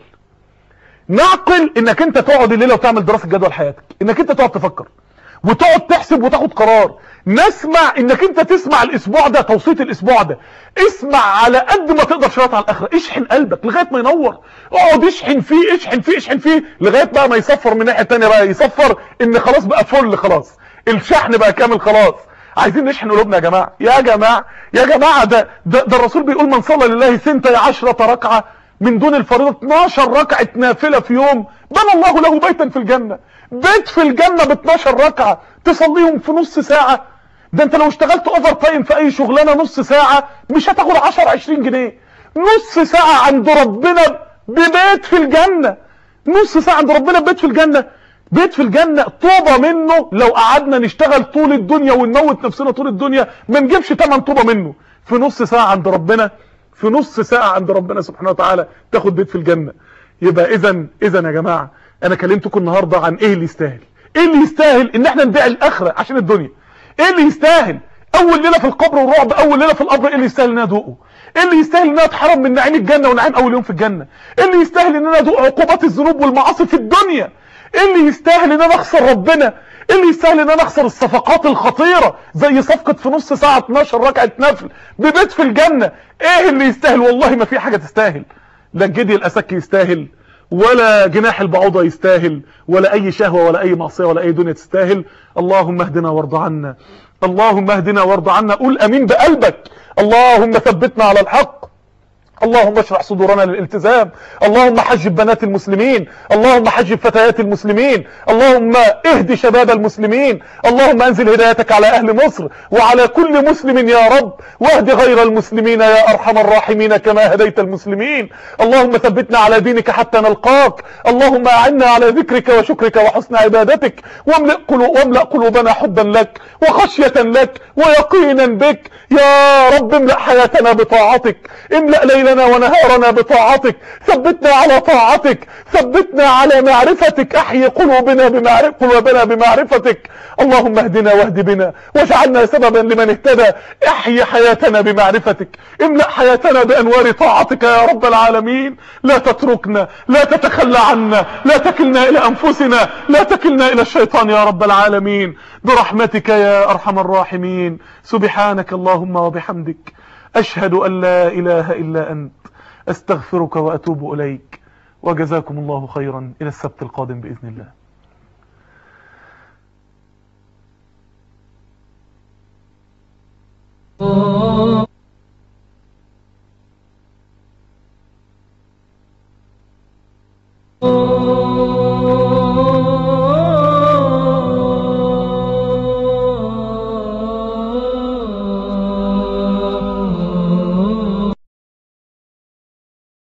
نعقل انك انت تقعد الليله وتعمل دراسه جدوى لحياتك انك انت تقعد تفكر وتقعد تحسب وتاخد قرار نسمع انك انت تسمع الاسبوع ده توصيه الاسبوع ده اسمع على قد ما تقدر شويه على الاخره اشحن قلبك لغايه ما ينور اقعد اشحن فيه اشحن فيه اشحن فيه لغايه بقى ما يصفر من ناحيه تانية بقى يصفر ان خلاص بقى فل خلاص الشحن بقى كامل خلاص عايزين نشحن قلوبنا يا جماعه يا جماعه يا جماعه ده ده, ده الرسول بيقول من صلى لله ثنتي عشرة ركعه من دون الفريضه 12 ركعه نافله في يوم بنى الله له بيتا في الجنه بيت في الجنه ب 12 ركعه تصليهم في نص ساعه ده انت لو اشتغلت اوفر تايم في اي شغلانه نص ساعه مش هتاخد 10 20 جنيه نص ساعه عند ربنا ببيت في الجنه نص ساعه عند ربنا ببيت في الجنه بيت في الجنة طوبة منه لو قعدنا نشتغل طول الدنيا ونموت نفسنا طول الدنيا ما نجيبش تمن طوبة منه في نص ساعة عند ربنا في نص ساعة عند ربنا سبحانه وتعالى تاخد بيت في الجنة يبقى اذا اذا يا جماعة انا كلمتكم النهاردة عن ايه اللي يستاهل ايه اللي يستاهل ان احنا نبيع الاخرة عشان الدنيا ايه اللي يستاهل اول ليلة في القبر والرعب اول ليلة في القبر ايه اللي يستاهل ان انا ادوقه ايه اللي يستاهل ان انا اتحرم من نعيم الجنة ونعيم اول يوم في الجنة ايه اللي يستاهل ان انا ادوق عقوبات الذنوب والمعاصي في الدنيا ايه اللي يستاهل ان انا اخسر ربنا ايه اللي يستاهل ان انا اخسر الصفقات الخطيرة زي صفقة في نص ساعة 12 ركعة نفل ببيت في الجنة ايه اللي يستاهل والله ما في حاجة تستاهل لا الجدي الاسك يستاهل ولا جناح البعوضة يستاهل ولا اي شهوة ولا اي معصية ولا اي دنيا تستاهل اللهم اهدنا وارض عنا اللهم اهدنا وارض عنا قول امين بقلبك اللهم ثبتنا على الحق اللهم اشرح صدورنا للالتزام اللهم حجب بنات المسلمين اللهم حجب فتيات المسلمين اللهم اهد شباب المسلمين اللهم انزل هدايتك على اهل مصر وعلى كل مسلم يا رب واهد غير المسلمين يا ارحم الراحمين كما هديت المسلمين اللهم ثبتنا على دينك حتى نلقاك اللهم اعنا على ذكرك وشكرك وحسن عبادتك واملأ, قلو واملأ قلوبنا حبا لك وخشية لك ويقينا بك يا رب املأ حياتنا بطاعتك املأ ليلنا ونهارنا بطاعتك ثبتنا على طاعتك ثبتنا على معرفتك احيي قلوبنا بمعرف قلوبنا بمعرفتك اللهم اهدنا واهد بنا واجعلنا سببا لمن اهتدى احيي حياتنا بمعرفتك املأ حياتنا بانوار طاعتك يا رب العالمين لا تتركنا لا تتخلى عنا لا تكلنا الى انفسنا لا تكلنا الى الشيطان يا رب العالمين برحمتك يا ارحم الراحمين سبحانك اللهم وبحمدك أشهد أن لا إله إلا أنت أستغفرك وأتوب إليك وجزاكم الله خيرا إلى السبت القادم بإذن الله Oh